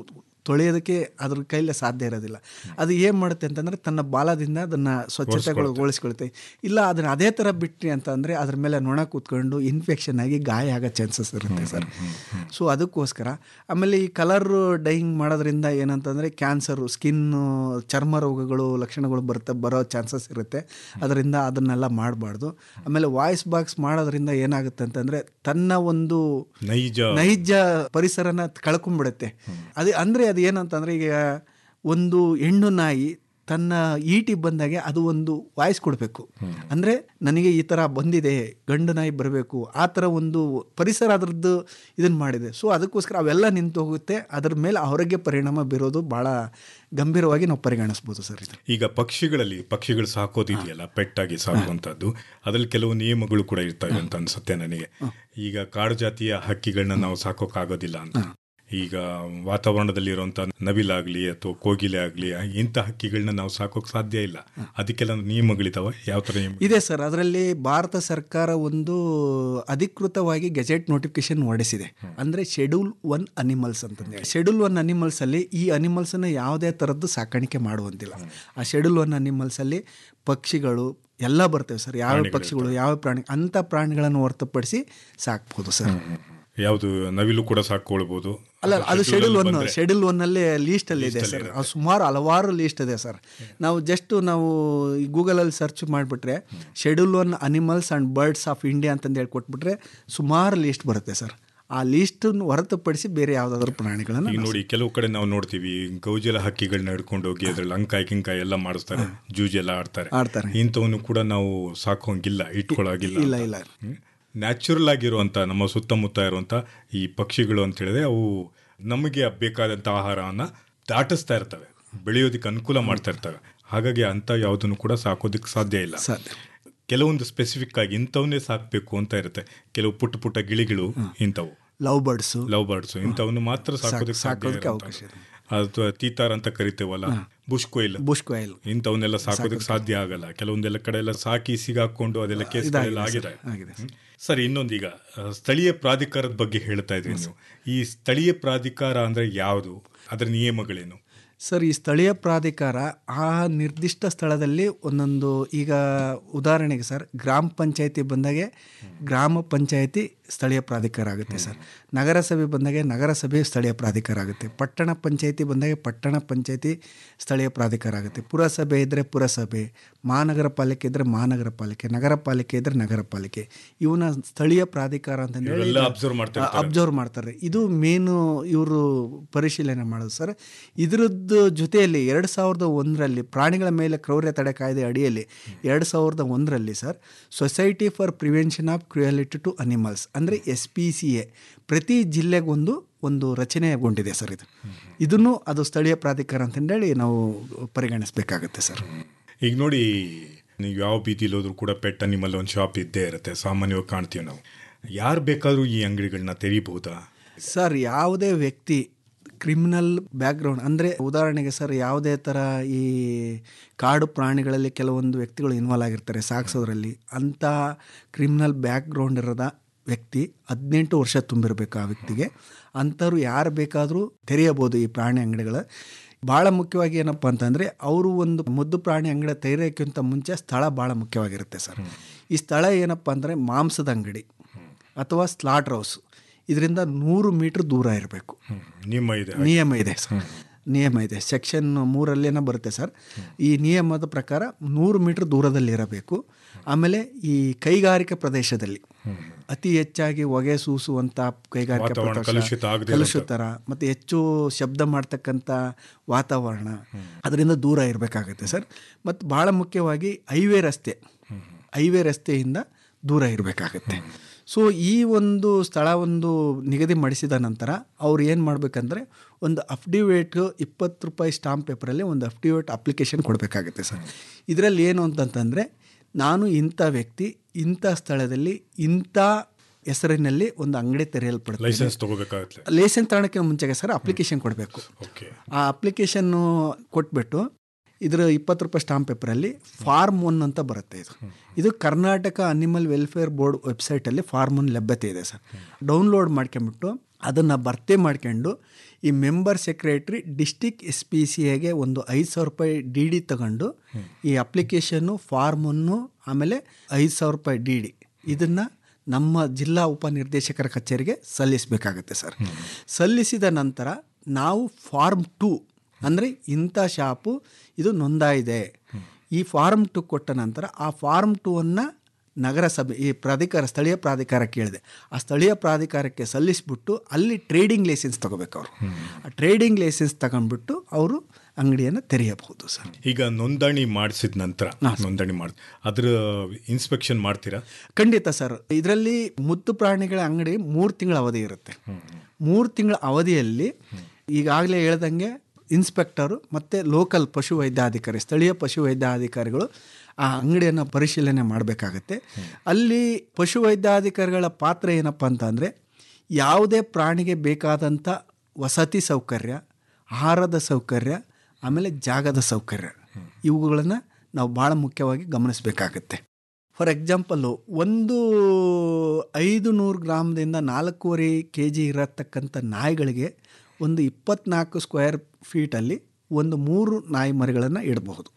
ತೊಳೆಯೋದಕ್ಕೆ ಅದ್ರ ಕೈಲಿ ಸಾಧ್ಯ ಇರೋದಿಲ್ಲ ಅದು ಏನು ಮಾಡುತ್ತೆ ಅಂತಂದರೆ ತನ್ನ ಬಾಲದಿಂದ ಅದನ್ನು ಸ್ವಚ್ಛತೆಗೊಳಿಸ್ಕೊಳುತ್ತೆ ಇಲ್ಲ ಅದನ್ನ ಅದೇ ಥರ ಬಿಟ್ರಿ ಅಂತಂದರೆ ಅದ್ರ ಮೇಲೆ ನೊಣ ಕೂತ್ಕೊಂಡು ಇನ್ಫೆಕ್ಷನ್ ಆಗಿ ಗಾಯ ಆಗೋ ಚಾನ್ಸಸ್ ಇರುತ್ತೆ ಸರ್ ಸೊ ಅದಕ್ಕೋಸ್ಕರ ಆಮೇಲೆ ಈ ಕಲರ್ ಡೈಯಿಂಗ್ ಮಾಡೋದ್ರಿಂದ ಏನಂತಂದರೆ ಕ್ಯಾನ್ಸರು ಸ್ಕಿನ್ನು ಚರ್ಮ ರೋಗಗಳು ಲಕ್ಷಣಗಳು ಬರುತ್ತೆ ಬರೋ ಚಾನ್ಸಸ್ ಇರುತ್ತೆ ಅದರಿಂದ ಅದನ್ನೆಲ್ಲ ಮಾಡಬಾರ್ದು ಆಮೇಲೆ ವಾಯ್ಸ್ ಬಾಕ್ಸ್ ಮಾಡೋದ್ರಿಂದ ಏನಾಗುತ್ತೆ ಅಂತಂದರೆ ತನ್ನ ಒಂದು ನೈಜ ನೈಜ ಪರಿಸರನ ಕಳ್ಕೊಂಡ್ಬಿಡುತ್ತೆ ಅದು ಅಂದರೆ ಅದು ಏನಂತಂದರೆ ಈಗ ಒಂದು ಹೆಣ್ಣು ನಾಯಿ ತನ್ನ ಈಟಿ ಬಂದಾಗೆ ಅದು ಒಂದು ವಾಯ್ಸ್ ಕೊಡಬೇಕು ಅಂದರೆ ನನಗೆ ಈ ಥರ ಬಂದಿದೆ ಗಂಡು ನಾಯಿ ಬರಬೇಕು ಆ ಥರ ಒಂದು ಪರಿಸರ ಅದರದ್ದು ಇದನ್ನು ಮಾಡಿದೆ ಸೊ ಅದಕ್ಕೋಸ್ಕರ ಅವೆಲ್ಲ ನಿಂತು ಹೋಗುತ್ತೆ ಅದ್ರ ಮೇಲೆ ಆರೋಗ್ಯ ಪರಿಣಾಮ ಬೀರೋದು ಭಾಳ ಗಂಭೀರವಾಗಿ ನಾವು ಪರಿಗಣಿಸ್ಬೋದು ಸರ್ ಇದು ಈಗ ಪಕ್ಷಿಗಳಲ್ಲಿ ಪಕ್ಷಿಗಳು ಸಾಕೋದಿದೆಯಲ್ಲ ಪೆಟ್ಟಾಗಿ ಸಾಕುವಂಥದ್ದು ಅದ್ರಲ್ಲಿ ಕೆಲವು ನಿಯಮಗಳು ಕೂಡ ಇರ್ತವೆ ಅಂತ ಅನ್ಸುತ್ತೆ ನನಗೆ ಈಗ ಕಾಡು ಜಾತಿಯ ಹಕ್ಕಿಗಳನ್ನ ನಾವು ಸಾಕೋಕ್ಕಾಗೋದಿಲ್ಲ ಅಂತ ಈಗ ವಾತಾವರಣದಲ್ಲಿರುವಂಥ ನವಿಲಾಗ್ಲಿ ಅಥವಾ ಕೋಗಿಲೆ ಆಗಲಿ ಇಂಥ ಹಕ್ಕಿಗಳನ್ನ ನಾವು ಸಾಕೋಕ್ ಸಾಧ್ಯ ಇಲ್ಲ ಅದಕ್ಕೆಲ್ಲ ನಿಯಮಗಳಿದಾವೆ ಯಾವ ಥರ ನಿಯಮ ಇದೆ ಸರ್ ಅದರಲ್ಲಿ ಭಾರತ ಸರ್ಕಾರ ಒಂದು ಅಧಿಕೃತವಾಗಿ ಗೆಜೆಟ್ ನೋಟಿಫಿಕೇಶನ್ ಹೊರಡಿಸಿದೆ ಅಂದರೆ ಶೆಡ್ಯೂಲ್ ಒನ್ ಅನಿಮಲ್ಸ್ ಅಂತಂದೇಳಿ ಶೆಡ್ಯೂಲ್ ಒನ್ ಅನಿಮಲ್ಸಲ್ಲಿ ಈ ಅನಿಮಲ್ಸನ್ನು ಯಾವುದೇ ಥರದ್ದು ಸಾಕಾಣಿಕೆ ಮಾಡುವಂತಿಲ್ಲ ಆ ಶೆಡ್ಯೂಲ್ ಒನ್ ಅನಿಮಲ್ಸಲ್ಲಿ ಪಕ್ಷಿಗಳು ಎಲ್ಲ ಬರ್ತವೆ ಸರ್ ಯಾವ ಪಕ್ಷಿಗಳು ಯಾವ ಪ್ರಾಣಿ ಅಂಥ ಪ್ರಾಣಿಗಳನ್ನು ಹೊರತುಪಡಿಸಿ ಸಾಕ್ಬೋದು ಸರ್ ಯಾವುದು ನವಿಲು ಕೂಡ ಸಾಕೊಳ್ಬೋದು ಅಲ್ಲ ಅದು ಶೆಡ್ಯೂಲ್ ಒನ್ ಶೆಡ್ಯೂಲ್ ಒನ್ನಲ್ಲಿ ಲೀಸ್ಟಲ್ಲಿ ಇದೆ ಸರ್ ಅದು ಸುಮಾರು ಹಲವಾರು ಲೀಸ್ಟ್ ಇದೆ ಸರ್ ನಾವು ಜಸ್ಟ್ ನಾವು ಗೂಗಲಲ್ಲಿ ಸರ್ಚ್ ಮಾಡಿಬಿಟ್ರೆ schedule one animals and birds of India ಅಂತಂದು ಹೇಳಿ ಕೊಟ್ಬಿಟ್ರೆ ಸುಮಾರು ಲೀಸ್ಟ್ ಬರುತ್ತೆ ಸರ್ ಆ ಲೀಸ್ಟನ್ನು ಹೊರತುಪಡಿಸಿ ಬೇರೆ ಯಾವುದಾದ್ರೂ ಪ್ರಾಣಿಗಳನ್ನು ಈಗ ನೋಡಿ ಕೆಲವು ಕಡೆ ನಾವು ನೋಡ್ತೀವಿ ಗೌಜಲ ಹಕ್ಕಿಗಳನ್ನ ಹಿಡ್ಕೊಂಡು ಹೋಗಿ ಅದ್ರಲ್ಲಿ ಅಂಕಾಯಿ ಕಿಂಕಾಯಿ ಎಲ್ಲ ಮಾಡಿಸ್ತಾರೆ ಜೂಜೆಲ್ಲ ಆಡ್ತಾರೆ ಆಡ್ತಾರೆ. ಇಂಥವನ್ನು ಕೂಡ ನಾವು ಸಾಕೋಂಗಿಲ್ಲ ಇಟ್ಕೊಳ್ಳೋಗಿಲ್ಲ ಇಲ್ಲ ಇಲ್ಲ ನ್ಯಾಚುರಲ್ ಆಗಿರುವಂಥ ನಮ್ಮ ಸುತ್ತಮುತ್ತ ಇರುವಂಥ ಈ ಪಕ್ಷಿಗಳು ಅಂತ ಹೇಳಿದ್ರೆ ಅವು ನಮಗೆ ಬೇಕಾದಂಥ ಆಹಾರವನ್ನು ದಾಟಿಸ್ತಾ ಇರ್ತವೆ ಬೆಳೆಯೋದಕ್ಕೆ ಅನುಕೂಲ ಮಾಡ್ತಾ ಇರ್ತವೆ ಹಾಗಾಗಿ ಅಂಥ ಯಾವುದನ್ನು ಕೂಡ ಸಾಕೋದಕ್ಕೆ ಸಾಧ್ಯ ಇಲ್ಲ ಸಾಧ್ಯ ಕೆಲವೊಂದು ಸ್ಪೆಸಿಫಿಕ್ ಆಗಿ ಇಂಥವನ್ನೇ ಸಾಕಬೇಕು ಅಂತ ಇರುತ್ತೆ ಕೆಲವು ಪುಟ್ಟ ಪುಟ್ಟ ಗಿಳಿಗಳು ಇಂಥವು ಲವ್ ಬರ್ಡ್ಸು ಲವ್ ಬರ್ಡ್ಸ್ ಇಂಥವನ್ನು ಮಾತ್ರ ಸಾಕೋದಕ್ಕೆ ಸಾಧ್ಯ ಸಾಕೋದಕ್ಕೆ ಇರೋಂಥವು. ಅವಕಾಶ ಇದೆ. ಅಥವಾ ತೀತಾರ್ ಅಂತ ಕರಿತೇವಲ್ಲ ಬುಷ್ ಕೊಯ್ಲ್ ಬುಷ್ ಕೊಯ್ಲ್ ಇಂಥವನ್ನೆಲ್ಲ ಸಾಕೋದಕ್ಕೆ ಸಾಧ್ಯ ಆಗಲ್ಲ ಕೆಲವೊಂದೆಲ್ಲ ಕಡೆ ಎಲ್ಲ ಸಾಕಿ ಸಿಗಾಕೊಂಡು ಅದೆಲ್ಲ ಕೇಸ್ಗಳೆಲ್ಲ ಆಗಿದೆ ಆಗಿದೆ ಹ್ಮ್. ಸರಿ ಇನ್ನೊಂದೀಗ ಆ, ಸ್ಥಳೀಯ ಪ್ರಾಧಿಕಾರದ ಬಗ್ಗೆ ಹೇಳ್ತಾ ಇದ್ರಿ ನೀವು ಈ ಸ್ಥಳೀಯ ಪ್ರಾಧಿಕಾರ ಅಂದ್ರೆ ಯಾವುದು ಅದರ ನಿಯಮಗಳೇನು ಸರ್ ಈ ಸ್ಥಳೀಯ ಪ್ರಾಧಿಕಾರ ಆ ನಿರ್ದಿಷ್ಟ ಸ್ಥಳದಲ್ಲಿ ಒಂದೊಂದು ಈಗ ಉದಾಹರಣೆಗೆ ಸರ್ ಗ್ರಾಮ ಪಂಚಾಯತಿ ಬಂದಾಗೆ ಗ್ರಾಮ ಪಂಚಾಯತಿ ಸ್ಥಳೀಯ ಪ್ರಾಧಿಕಾರ ಆಗುತ್ತೆ ಸರ್ ನಗರಸಭೆ ಬಂದಾಗೆ ನಗರಸಭೆ ಸ್ಥಳೀಯ ಪ್ರಾಧಿಕಾರ ಆಗುತ್ತೆ ಪಟ್ಟಣ ಪಂಚಾಯತಿ ಬಂದಾಗೆ ಪಟ್ಟಣ ಪಂಚಾಯತಿ ಸ್ಥಳೀಯ ಪ್ರಾಧಿಕಾರ ಆಗುತ್ತೆ ಪುರಸಭೆ ಇದ್ದರೆ ಪುರಸಭೆ ಮಹಾನಗರ ಪಾಲಿಕೆ ಇದ್ದರೆ ಮಹಾನಗರ ಪಾಲಿಕೆ ನಗರ ಪಾಲಿಕೆ ಇದ್ದರೆ ನಗರ ಪಾಲಿಕೆ ಇವನ್ನ ಸ್ಥಳೀಯ ಪ್ರಾಧಿಕಾರ ಅಂತಂದೇಳಿ ಇವರೆಲ್ಲ observe ಮಾಡ್ತಾ ಇರ್ತಾರೆ. ಅಬ್ಸರ್ವ್ ಮಾಡ್ತಾರೆ ಇದು ಮೇನು ಇವರು ಪರಿಶೀಲನೆ ಮಾಡೋದು ಸರ್ ಇದರದ್ದು ಜೊತೆಯಲ್ಲಿ ಎರಡು ಸಾವಿರದ ಒಂದರಲ್ಲಿ ಪ್ರಾಣಿಗಳ ಮೇಲೆ ಕ್ರೌರ್ಯ ತಡೆ ಕಾಯ್ದೆ ಅಡಿಯಲ್ಲಿ ಎರಡು ಸಾವಿರದ ಒಂದರಲ್ಲಿ sir society for prevention of cruelty to animals ಅಂದರೆ ಎಸ್ ಪಿ ಸಿ ಎ ಪ್ರತಿ ಜಿಲ್ಲೆಗೊಂದು ಒಂದು ರಚನೆಗೊಂಡಿದೆ ಸರ್ ಇದು ಇದನ್ನು ಅದು ಸ್ಥಳೀಯ ಪ್ರಾಧಿಕಾರ ಅಂತಂದೇಳಿ ನಾವು ಪರಿಗಣಿಸಬೇಕಾಗುತ್ತೆ ಸರ್ ಈಗ ನೋಡಿ ನೀವು ಯಾವ ಬೀದಿಲಿ ಹೋದ್ರೂ ಕೂಡ ಪೆಟ್ ಅನಿಮಲ್ ಒಂದು ಶಾಪ್ ಇದ್ದೇ ಇರುತ್ತೆ ಸಾಮಾನ್ಯವಾಗಿ ಕಾಣ್ತೀವಿ ನಾವು ಯಾರು ಬೇಕಾದ್ರೂ ಈ ಅಂಗಡಿಗಳನ್ನ ತೆರೀಬಹುದಾ ಸರ್ ಯಾವುದೇ ವ್ಯಕ್ತಿ ಕ್ರಿಮಿನಲ್ ಬ್ಯಾಕ್ಗ್ರೌಂಡ್ ಅಂದರೆ ಉದಾಹರಣೆಗೆ ಸರ್ ಯಾವುದೇ ಥರ ಈ ಕಾಡು ಪ್ರಾಣಿಗಳಲ್ಲಿ ಕೆಲವೊಂದು ವ್ಯಕ್ತಿಗಳು ಇನ್ವಾಲ್ವ್ ಆಗಿರ್ತಾರೆ ಸಾಗಿಸೋದ್ರಲ್ಲಿ ಅಂಥ ಕ್ರಿಮಿನಲ್ ಬ್ಯಾಕ್ಗ್ರೌಂಡ್ ಇರೋದ ವ್ಯಕ್ತಿ ಹದಿನೆಂಟು ವರ್ಷ ತುಂಬಿರಬೇಕು ಆ ವ್ಯಕ್ತಿಗೆ ಅಂಥವ್ರು ಯಾರು ಬೇಕಾದರೂ ತೆರೆಯಬೋದು ಈ ಪ್ರಾಣಿ ಅಂಗಡಿಗಳ ಭಾಳ ಮುಖ್ಯವಾಗಿ ಏನಪ್ಪ ಅಂತಂದರೆ ಅವರು ಒಂದು ಮುದ್ದು ಪ್ರಾಣಿ ಅಂಗಡಿ ತೆರೆಯೋಕ್ಕಿಂತ ಮುಂಚೆ ಸ್ಥಳ ಭಾಳ ಮುಖ್ಯವಾಗಿರುತ್ತೆ ಸರ್ ಈ ಸ್ಥಳ ಏನಪ್ಪ ಅಂದರೆ ಮಾಂಸದ ಅಂಗಡಿ ಅಥವಾ ಸ್ಲಾಟ್ ಹೌಸ್ ಇದರಿಂದ ನೂರು ಮೀಟ್ರ್ ದೂರ ಇರಬೇಕು ನಿಮ್ಮ ಇದೆ ನಿಯಮ ಇದೆ ಸರ್ ನಿಯಮ ಇದೆ ಸೆಕ್ಷನ್ ಮೂರಲ್ಲೇನೋ ಬರುತ್ತೆ ಸರ್ ಈ ನಿಯಮದ ಪ್ರಕಾರ ನೂರು ಮೀಟ್ರ್ ದೂರದಲ್ಲಿ ಇರಬೇಕು ಆಮೇಲೆ ಈ ಕೈಗಾರಿಕಾ ಪ್ರದೇಶದಲ್ಲಿ ಅತಿ ಹೆಚ್ಚಾಗಿ ಹೊಗೆ ಸೂಸುವಂಥ ಕೈಗಾರಿಕಾ ವಾತಾವರಣ ಪ್ರದೇಶ, ಕಲುಷಿತ ಆಗದೆ ಕಲುಷಿತರ ಮತ್ತು ಹೆಚ್ಚು ಶಬ್ದ ಮಾಡ್ತಕ್ಕಂಥ ವಾತಾವರಣ ಅದರಿಂದ ದೂರ ಇರಬೇಕಾಗುತ್ತೆ ಸರ್ ಮತ್ತು ಭಾಳ ಮುಖ್ಯವಾಗಿ ಹೈವೇ ರಸ್ತೆ ಹೈವೇ ರಸ್ತೆಯಿಂದ ದೂರ ಇರಬೇಕಾಗತ್ತೆ ಸೊ ಈ ಒಂದು ಸ್ಥಳ ಒಂದು ನಿಗದಿ ಮಾಡಿಸಿದ ನಂತರ ಅವ್ರು ಏನು ಮಾಡಬೇಕಂದ್ರೆ ಒಂದು ಅಫ್ಡಿವೇಟ್ ಇಪ್ಪತ್ತು ರೂಪಾಯಿ ಸ್ಟಾಂಪ್ ಪೇಪರಲ್ಲಿ ಒಂದು ಅಫ್ಡಿವೇಟ್ ಅಪ್ಲಿಕೇಶನ್ ಕೊಡಬೇಕಾಗುತ್ತೆ ಸರ್ ಇದರಲ್ಲಿ ಏನು ಅಂತಂತಂದರೆ ನಾನು ಇಂಥ ವ್ಯಕ್ತಿ ಇಂಥ ಸ್ಥಳದಲ್ಲಿ ಇಂಥ ಹೆಸರಿನಲ್ಲಿ ಒಂದು ಅಂಗಡಿ ತೆರೆಯಲ್ಪಡುತ್ತೆ ಲೈಸೆನ್ಸ್ ತಗೋಬೇಕಾಗುತ್ತೆ ಲೈಸೆನ್ಸ್ ತಗೊಳಕ್ಕೆ ಮುಂಚೆಗೆ ಸರ್ ಅಪ್ಲಿಕೇಶನ್ ಕೊಡಬೇಕು ಓಕೆ ಆ ಅಪ್ಲಿಕೇಶನ್ನು ಕೊಟ್ಬಿಟ್ಟು ಇದರ ಇಪ್ಪತ್ತು ರೂಪಾಯಿ ಸ್ಟಾಂಪ್ ಪೇಪರಲ್ಲಿ ಫಾರ್ಮ್ ಒನ್ ಅಂತ ಬರುತ್ತೆ ಇದು ಇದು ಕರ್ನಾಟಕ ಅನಿಮಲ್ ವೆಲ್ಫೇರ್ ಬೋರ್ಡ್ ವೆಬ್ಸೈಟಲ್ಲಿ ಫಾರ್ಮ್ ಒನ್ ಲಭ್ಯತೆ ಇದೆ ಸರ್ ಡೌನ್ಲೋಡ್ ಮಾಡ್ಕೊಂಬಿಟ್ಟು ಅದನ್ನು ಭರ್ತಿ ಮಾಡ್ಕೊಂಡು ಈ member secretary district S P C ಎಗೆ ಒಂದು ಐದು ಸಾವಿರ ರೂಪಾಯಿ ಡಿ ಡಿ ತಗೊಂಡು ಈ ಅಪ್ಲಿಕೇಶನ್ನು ಫಾರ್ಮನ್ನು ಆಮೇಲೆ ಐದು ಸಾವಿರ ರೂಪಾಯಿ ಡಿ ಡಿ ಇದನ್ನು ನಮ್ಮ ಜಿಲ್ಲಾ ಉಪನಿರ್ದೇಶಕರ ಕಚೇರಿಗೆ ಸಲ್ಲಿಸಬೇಕಾಗತ್ತೆ ಸರ್ ಸಲ್ಲಿಸಿದ ನಂತರ ನಾವು ಫಾರ್ಮ್ ಟು ಅಂದರೆ ಇಂಥ ಶಾಪು ಇದು ನೋಂದಾಯಿದೆ ಈ ಫಾರ್ಮ್ ಟು ಕೊಟ್ಟ ನಂತರ ಆ ಫಾರ್ಮ್ ಟು ಅನ್ನು ನಗರಸಭೆ ಈ ಪ್ರಾಧಿಕಾರ ಸ್ಥಳೀಯ ಪ್ರಾಧಿಕಾರ ಕೇಳಿದೆ ಆ ಸ್ಥಳೀಯ ಪ್ರಾಧಿಕಾರಕ್ಕೆ ಸಲ್ಲಿಸ್ಬಿಟ್ಟು ಅಲ್ಲಿ ಟ್ರೇಡಿಂಗ್ ಲೈಸೆನ್ಸ್ ತಗೋಬೇಕು ಅವರು ಆ ಟ್ರೇಡಿಂಗ್ ಲೈಸೆನ್ಸ್ ತಗೊಂಡ್ಬಿಟ್ಟು ಅವರು ಅಂಗಡಿಯನ್ನು ತೆರೆಯಬಹುದು ಸರ್ ಈಗ ನೋಂದಣಿ ಮಾಡಿಸಿದ ನಂತರ ನೋಂದಣಿ ಮಾಡಿ ಅದ್ರ ಇನ್ಸ್ಪೆಕ್ಷನ್ ಮಾಡ್ತೀರಾ ಖಂಡಿತ ಸರ್ ಇದರಲ್ಲಿ ಮುದ್ದು ಪ್ರಾಣಿಗಳ ಅಂಗಡಿ ಮೂರು ತಿಂಗಳ ಅವಧಿ ಇರುತ್ತೆ ಮೂರು ತಿಂಗಳ ಅವಧಿಯಲ್ಲಿ ಈಗಾಗಲೇ ಹೇಳ್ದಂಗೆ ಇನ್ಸ್ಪೆಕ್ಟರು ಮತ್ತು ಲೋಕಲ್ ಪಶು ವೈದ್ಯಾಧಿಕಾರಿ ಸ್ಥಳೀಯ ಪಶು ವೈದ್ಯಾಧಿಕಾರಿಗಳು ಆ ಅಂಗಡಿಯನ್ನು ಪರಿಶೀಲನೆ ಮಾಡಬೇಕಾಗತ್ತೆ ಅಲ್ಲಿ ಪಶು ವೈದ್ಯಾಧಿಕಾರಿಗಳ ಪಾತ್ರ ಏನಪ್ಪ ಅಂತ ಅಂದರೆ ಯಾವುದೇ ಪ್ರಾಣಿಗೆ ಬೇಕಾದಂಥ ವಸತಿ ಸೌಕರ್ಯ ಆಹಾರದ ಸೌಕರ್ಯ ಆಮೇಲೆ ಜಾಗದ ಸೌಕರ್ಯ ಇವುಗಳನ್ನು ನಾವು ಭಾಳ ಮುಖ್ಯವಾಗಿ ಗಮನಿಸಬೇಕಾಗತ್ತೆ ಫಾರ್ ಎಕ್ಸಾಂಪಲ್ಲು ಒಂದು ಐದು ನೂರು ಗ್ರಾಮದಿಂದ ನಾಲ್ಕೂವರೆ ಕೆ ಜಿ ಇರತಕ್ಕಂಥ ನಾಯಿಗಳಿಗೆ ಒಂದು ಇಪ್ಪತ್ನಾಲ್ಕು ಸ್ಕ್ವೇರ್ ಫೀಟಲ್ಲಿ ಒಂದು ಮೂರು ನಾಯಿ ಮರಿಗಳನ್ನು ಇಡಬಹುದು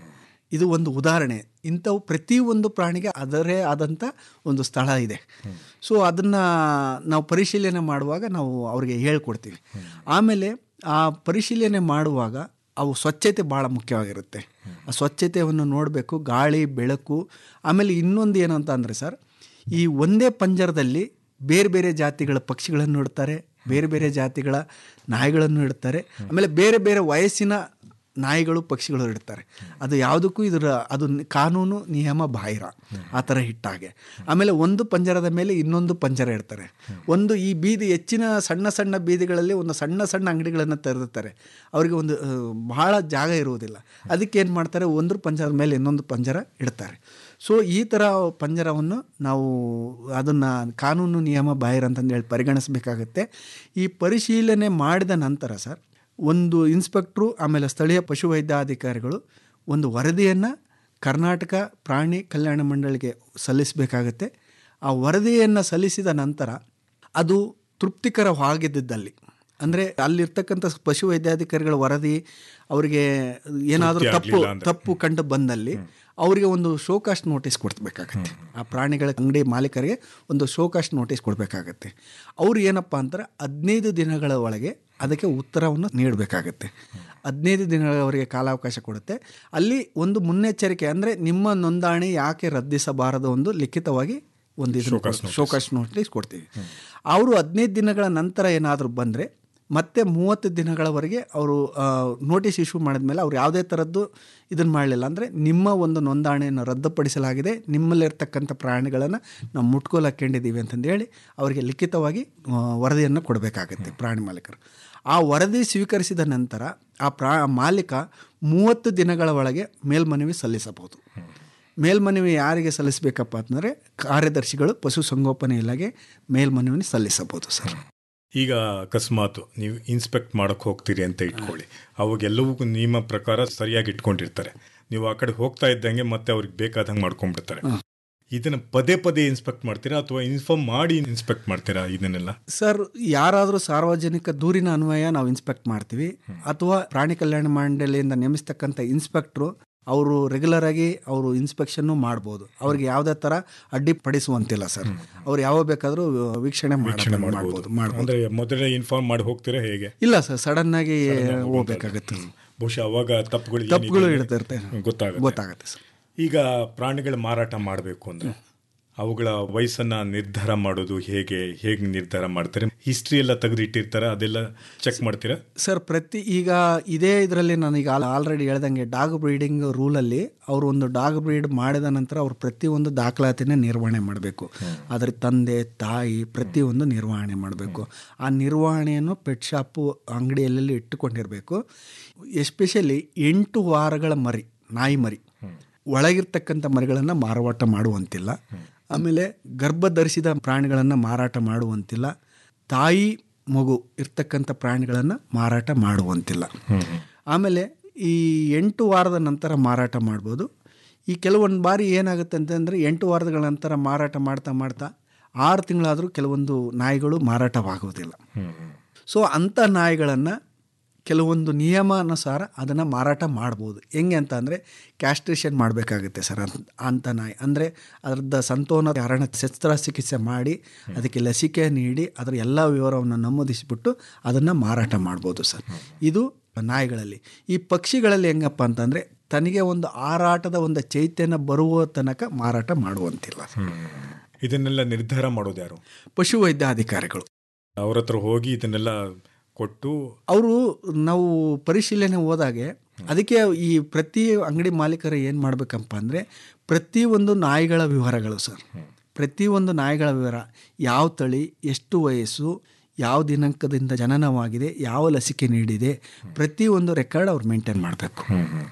ಇದು ಒಂದು ಉದಾಹರಣೆ ಇಂಥವು ಪ್ರತಿಯೊಂದು ಪ್ರಾಣಿಗೆ ಅದರೇ ಆದಂಥ ಒಂದು ಸ್ಥಳ ಇದೆ ಸೊ ಅದನ್ನು ನಾವು ಪರಿಶೀಲನೆ ಮಾಡುವಾಗ ನಾವು ಅವರಿಗೆ ಹೇಳ್ಕೊಡ್ತೀವಿ ಆಮೇಲೆ ಆ ಪರಿಶೀಲನೆ ಮಾಡುವಾಗ ಅವು ಸ್ವಚ್ಛತೆ ಭಾಳ ಮುಖ್ಯವಾಗಿರುತ್ತೆ ಆ ಸ್ವಚ್ಛತೆಯನ್ನು ನೋಡಬೇಕು ಗಾಳಿ ಬೆಳಕು ಆಮೇಲೆ ಇನ್ನೊಂದು ಏನು ಅಂತ ಅಂದರೆ ಸರ್ ಈ ಒಂದೇ ಪಂಜರದಲ್ಲಿ ಬೇರೆ ಬೇರೆ ಜಾತಿಗಳ ಪಕ್ಷಿಗಳನ್ನು ಇಡ್ತಾರೆ ಬೇರೆ ಬೇರೆ ಜಾತಿಗಳ ನಾಯಿಗಳನ್ನು ಇಡ್ತಾರೆ ಆಮೇಲೆ ಬೇರೆ ಬೇರೆ ವಯಸ್ಸಿನ ನಾಯಿಗಳು ಪಕ್ಷಿಗಳು ಇಡ್ತಾರೆ ಅದು ಯಾವುದಕ್ಕೂ ಇದರ ಅದು ನಿ- ಕಾನೂನು ನಿಯಮ ಬಾಹಿರ ಆ ಥರ ಹಿಟ್ಟಾಗೆ ಆಮೇಲೆ ಒಂದು ಪಂಜರದ ಮೇಲೆ ಇನ್ನೊಂದು ಪಂಜರ ಇಡ್ತಾರೆ ಒಂದು ಈ ಬೀದಿ ಹೆಚ್ಚಿನ ಸಣ್ಣ ಸಣ್ಣ ಬೀದಿಗಳಲ್ಲಿ ಒಂದು ಸಣ್ಣ ಸಣ್ಣ ಅಂಗಡಿಗಳನ್ನು ತೆರೆದಿರ್ತಾರೆ ಅವರಿಗೆ ಒಂದು ಆ, ಬಹಳ ಜಾಗ ಇರುವುದಿಲ್ಲ ಅದಕ್ಕೆ ಏನು ಮಾಡ್ತಾರೆ ಒಂದು ಪಂಜರದ ಮೇಲೆ ಇನ್ನೊಂದು ಪಂಜರ ಇಡ್ತಾರೆ ಸೊ ಈ ಥರ ಪಂಜರವನ್ನು ನಾವು ಅದನ್ನು ಕಾನೂನು ನಿಯಮ ಬಾಹಿರ ಅಂತಂದು ಹೇಳಿ ಪರಿಗಣಿಸಬೇಕಾಗತ್ತೆ ಈ ಪರಿಶೀಲನೆ ಮಾಡಿದ ನಂತರ ಸರ್ ಒಂದು ಇನ್ಸ್ಪೆಕ್ಟ್ರು ಆಮೇಲೆ ಸ್ಥಳೀಯ ಪಶುವೈದ್ಯಾಧಿಕಾರಿಗಳು ಒಂದು ವರದಿಯನ್ನು ಕರ್ನಾಟಕ ಪ್ರಾಣಿ ಕಲ್ಯಾಣ ಮಂಡಳಿಗೆ ಸಲ್ಲಿಸಬೇಕಾಗತ್ತೆ ಆ ವರದಿಯನ್ನು ಸಲ್ಲಿಸಿದ ನಂತರ ಅದು ತೃಪ್ತಿಕರವಾಗಿದ್ದಲ್ಲಿ ಅಂದರೆ ಅಲ್ಲಿರ್ತಕ್ಕಂಥ ಪಶು ವೈದ್ಯಾಧಿಕಾರಿಗಳ ವರದಿ ಅವರಿಗೆ ಏನಾದರೂ ತೃಪ್ತಿ ತಪ್ಪು ಆಗ್ಲಿಲ್ಲ ಅಂದ್ರೆ. ತಪ್ಪು ಕಂಡು ಬಂದಲ್ಲಿ ಅವರಿಗೆ ಒಂದು ಶೋಕಾಸ್ಟ್ ನೋಟಿಸ್ ಕೊಡ್ಬೇಕಾಗತ್ತೆ ಆ ಪ್ರಾಣಿಗಳ ಅಂಗಡಿ ಮಾಲೀಕರಿಗೆ ಒಂದು ಶೋಕಾಸ್ಟ್ ನೋಟಿಸ್ ಕೊಡಬೇಕಾಗತ್ತೆ ಅವ್ರು ಏನಪ್ಪ ಅಂತಾರೆ ಹದಿನೈದು ದಿನಗಳ ಒಳಗೆ ಅದಕ್ಕೆ ಉತ್ತರವನ್ನು ನೀಡಬೇಕಾಗತ್ತೆ ಹದಿನೈದು ದಿನಗಳವರೆಗೆ ಕಾಲಾವಕಾಶ ಕೊಡುತ್ತೆ ಅಲ್ಲಿ ಒಂದು ಮುನ್ನೆಚ್ಚರಿಕೆ ಅಂದರೆ ನಿಮ್ಮ ನೋಂದಣಿ ಯಾಕೆ ರದ್ದಿಸಬಾರದು ಒಂದು ಲಿಖಿತವಾಗಿ ಒಂದು ಇದನ್ನ ಕೊಡ್- ಶೋಕಾಸ್ ನೋಟಿಸ್ ಕೊಡ್ತೀವಿ ಅವರು ಹದಿನೈದು ದಿನಗಳ ನಂತರ ಏನಾದರೂ ಬಂದರೆ ಮತ್ತೆ ಮೂವತ್ತು ದಿನಗಳವರೆಗೆ ಅವರು ನೋಟಿಸ್ ಇಶ್ಯೂ ಮಾಡಿದ್ಮೇಲೆ ಅವ್ರು ಯಾವುದೇ ಥರದ್ದು ಇದನ್ನು ಮಾಡಲಿಲ್ಲ ಅಂದರೆ ನಿಮ್ಮ ಒಂದು ನೋಂದಣಿಯನ್ನು ರದ್ದುಪಡಿಸಲಾಗಿದೆ ನಿಮ್ಮಲ್ಲಿರ್ತಕ್ಕಂಥ ಪ್ರಾಣಿಗಳನ್ನು ನಾವು ಮುಟ್ಕೋಲು ಹಾಕ್ಕೊಂಡಿದ್ದೀವಿ ಅಂತಂದೇಳಿ ಅವರಿಗೆ ಲಿಖಿತವಾಗಿ ಆ, ವರದಿಯನ್ನು ಕೊಡಬೇಕಾಗತ್ತೆ ಪ್ರಾಣಿ ಮಾಲೀಕರು ಆ ವರದಿ ಸ್ವೀಕರಿಸಿದ ನಂತರ ಆ ಪ್ರಾ ಮಾಲೀಕ ಮೂವತ್ತು ದಿನಗಳ ಒಳಗೆ ಮೇಲ್ಮನವಿ ಸಲ್ಲಿಸಬಹುದು ಮೇಲ್ಮನವಿ ಯಾರಿಗೆ ಸಲ್ಲಿಸಬೇಕಪ್ಪ ಅಂತಂದರೆ ಕಾರ್ಯದರ್ಶಿಗಳು ಪಶುಸಂಗೋಪನೆ ಇಲಾಖೆ ಮೇಲ್ಮನವಿ ಸಲ್ಲಿಸಬಹುದು ಸರ್ ಈಗ ಅಕಸ್ಮಾತ್ ನೀವು ಇನ್ಸ್ಪೆಕ್ಟ್ ಮಾಡಕ್ ಹೋಗ್ತೀರಿ ಅಂತ ಇಟ್ಕೊಳ್ಳಿ ಅವಾಗೆಲ್ಲವೂ ನಿಮ್ಮ ಪ್ರಕಾರ ಸರಿಯಾಗಿ ಇಟ್ಕೊಂಡಿರ್ತಾರೆ ನೀವು ಆ ಕಡೆ ಹೋಗ್ತಾ ಇದ್ದಂಗೆ ಮತ್ತೆ ಅವ್ರಿಗೆ ಬೇಕಾದಂಗೆ ಮಾಡ್ಕೊಂಡ್ಬಿಡ್ತಾರೆ ಇದನ್ನ ಪದೇ ಪದೇ ಇನ್ಸ್ಪೆಕ್ಟ್ ಮಾಡ್ತೀರಾ ಅಥವಾ ಇನ್ಫಾರ್ಮ್ ಮಾಡಿ ಇನ್ಸ್ಪೆಕ್ಟ್ ಮಾಡ್ತೀರಾ ಇದನ್ನೆಲ್ಲ ಸರ್ ಯಾರಾದರೂ ಸಾರ್ವಜನಿಕ ದೂರಿನ ಅನ್ವಯ ನಾವು ಇನ್ಸ್ಪೆಕ್ಟ್ ಮಾಡ್ತೀವಿ ಅಥವಾ ಪ್ರಾಣಿ ಕಲ್ಯಾಣ ಮಂಡಳಿಯಿಂದ ನೇಮಿಸ್ತಕ್ಕಂಥ ಇನ್ಸ್ಪೆಕ್ಟ್ರು ಅವರು ರೆಗ್ಯುಲರ್ ಆಗಿ ಅವರು ಇನ್ಸ್ಪೆಕ್ಷನ್ನು ಮಾಡ್ಬೋದು ಅವ್ರಿಗೆ ಯಾವುದೇ ಥರ ಅಡ್ಡಿಪಡಿಸುವಂತಿಲ್ಲ ಸರ್ ಅವ್ರು ಯಾವಾಗ ಬೇಕಾದರೂ ವೀಕ್ಷಣೆ ವೀಕ್ಷಣೆ ಮಾಡ್ಬೋದು ಮಾಡ್ಬೋದು ಮಾಡ್ಬೋದು ಅಂದ್ರೆ ಮೊದಲೇ ಇನ್ಫಾರ್ಮ್ ಮಾಡಿ ಹೋಗ್ತೀರಾ ಹೇಗೆ ಇಲ್ಲ ಸರ್ ಸಡನ್ ಆಗಿ ಹೋಗ್ಬೇಕಾಗತ್ತೆ ಬಹುಶಃ ಅವಾಗ ತಪ್ಪುಗಳು ತಪ್ಪುಗಳು ಏನಿದೆ ಇಡ್ತಿರುತ್ತೆ ಗೊತ್ತಾಗುತ್ತೆ ಗೊತ್ತಾಗುತ್ತೆ ಸರ್ ಈಗ ಪ್ರಾಣಿಗಳ ಮಾರಾಟ ಮಾಡಬೇಕು ಅಂದ್ರೆ ಅವುಗಳ ವಯಸ್ಸನ್ನ ನಿರ್ಧಾರ ಮಾಡೋದು ಹೇಗೆ ಹೇಗೆ ನಿರ್ಧಾರ ಮಾಡ್ತಾರೆ ಹಿಸ್ಟ್ರಿ ಎಲ್ಲ ತೆಗೆದಿಟ್ಟಿರ್ತಾರೆ ಅದೆಲ್ಲ ಚೆಕ್ ಮಾಡ್ತೀರಾ ಸರ್ ಪ್ರತಿ ಈಗ ಇದೇ ಇದರಲ್ಲಿ ನಾನೀಗ ಆಲ್ರೆಡಿ ಹೇಳ್ದಂಗೆ ಡಾಗ್ ಬ್ರೀಡಿಂಗ್ ರೂಲಲ್ಲಿ ಅವರು ಒಂದು ಡಾಗ್ ಬ್ರೀಡ್ ಮಾಡಿದ ನಂತರ ಅವ್ರು ಪ್ರತಿಯೊಂದು ದಾಖಲಾತಿನ ನಿರ್ವಹಣೆ ಮಾಡಬೇಕು ಅದರ ತಂದೆ ತಾಯಿ ಪ್ರತಿಯೊಂದು ನಿರ್ವಹಣೆ ಮಾಡಬೇಕು ಆ ನಿರ್ವಹಣೆಯನ್ನು ಪೆಟ್ ಶಾಪು ಅಂಗಡಿಯಲ್ಲಿ ಇಟ್ಟುಕೊಂಡಿರಬೇಕು ಎಸ್ಪೆಷಲಿ ಎಂಟು ವಾರಗಳ ಮರಿ ನಾಯಿ ಮರಿ ಒಳಗಿರ್ತಕ್ಕಂಥ ಮರಿಗಳನ್ನು ಮಾರಾಟ ಮಾಡುವಂತಿಲ್ಲ ಆಮೇಲೆ ಗರ್ಭ ಧರಿಸಿದ ಪ್ರಾಣಿಗಳನ್ನು ಮಾರಾಟ ಮಾಡುವಂತಿಲ್ಲ ತಾಯಿ ಮಗು ಇರ್ತಕ್ಕಂಥ ಪ್ರಾಣಿಗಳನ್ನು ಮಾರಾಟ ಮಾಡುವಂತಿಲ್ಲ ಆಮೇಲೆ ಈ ಎಂಟು ವಾರದ ನಂತರ ಮಾರಾಟ ಮಾಡ್ಬೋದು ಈ ಕೆಲವೊಂದು ಬಾರಿ ಏನಾಗುತ್ತೆ ಅಂತಂದರೆ ಎಂಟು ವಾರಗಳ ನಂತರ ಮಾರಾಟ ಮಾಡ್ತಾ ಮಾಡ್ತಾ ಆರು ತಿಂಗಳಾದರೂ ಕೆಲವೊಂದು ನಾಯಿಗಳು ಮಾರಾಟವಾಗುವುದಿಲ್ಲ ಸೊ ಅಂಥ ನಾಯಿಗಳನ್ನು ಕೆಲವೊಂದು ನಿಯಮಾನುಸಾರ ಅದನ್ನು ಮಾರಾಟ ಮಾಡ್ಬೋದು ಹೆಂಗೆ ಅಂತ ಅಂದರೆ ಕ್ಯಾಸ್ಟ್ರೇಷನ್ ಮಾಡಬೇಕಾಗುತ್ತೆ ಸರ್ ಅಂತ ಅಂಥ ನಾಯಿ ಅಂದರೆ ಅದರದ್ದು ಸಂತಾನ ಹರಣ ಶಸ್ತ್ರಚಿಕಿತ್ಸೆ ಮಾಡಿ ಅದಕ್ಕೆ ಲಸಿಕೆ ನೀಡಿ ಅದರ ಎಲ್ಲ ವಿವರವನ್ನು ನಮೂದಿಸಿಬಿಟ್ಟು ಅದನ್ನು ಮಾರಾಟ ಮಾಡ್ಬೋದು ಸರ್ ಇದು ನಾಯಿಗಳಲ್ಲಿ ಈ ಪಕ್ಷಿಗಳಲ್ಲಿ ಹೆಂಗಪ್ಪ ಅಂತಂದರೆ ತನಗೆ ಒಂದು ಆರಾಟದ ಒಂದು ಚೈತನ್ಯ ಬರುವ ತನಕ ಮಾರಾಟ ಮಾಡುವಂತಿಲ್ಲ ಇದನ್ನೆಲ್ಲ ನಿರ್ಧಾರ ಮಾಡೋದು ಯಾರು ಪಶುವೈದ್ಯಾಧಿಕಾರಿಗಳು ಅವ್ರ ಹತ್ರ ಹೋಗಿ ಇದನ್ನೆಲ್ಲ ಕೊಟ್ಟು ಅವರು ನಾವು ಪರಿಶೀಲನೆ ಹೋದಾಗೆ ಅದಕ್ಕೆ ಈ ಪ್ರತಿ ಅಂಗಡಿ ಮಾಲೀಕರು ಏನು ಮಾಡಬೇಕಪ್ಪ ಅಂದರೆ ಪ್ರತಿಯೊಂದು ನಾಯಿಗಳ ವಿವರಗಳು ಸರ್ ಪ್ರತಿಯೊಂದು ನಾಯಿಗಳ ವಿವರ ಯಾವ ತಳಿ ಎಷ್ಟು ವಯಸ್ಸು ಯಾವ ದಿನಾಂಕದಿಂದ ಜನನವಾಗಿದೆ ಯಾವ ಲಸಿಕೆ ನೀಡಿದೆ ಪ್ರತಿಯೊಂದು ರೆಕಾರ್ಡ್ ಅವ್ರು ಮೇಂಟೈನ್ ಮಾಡಬೇಕು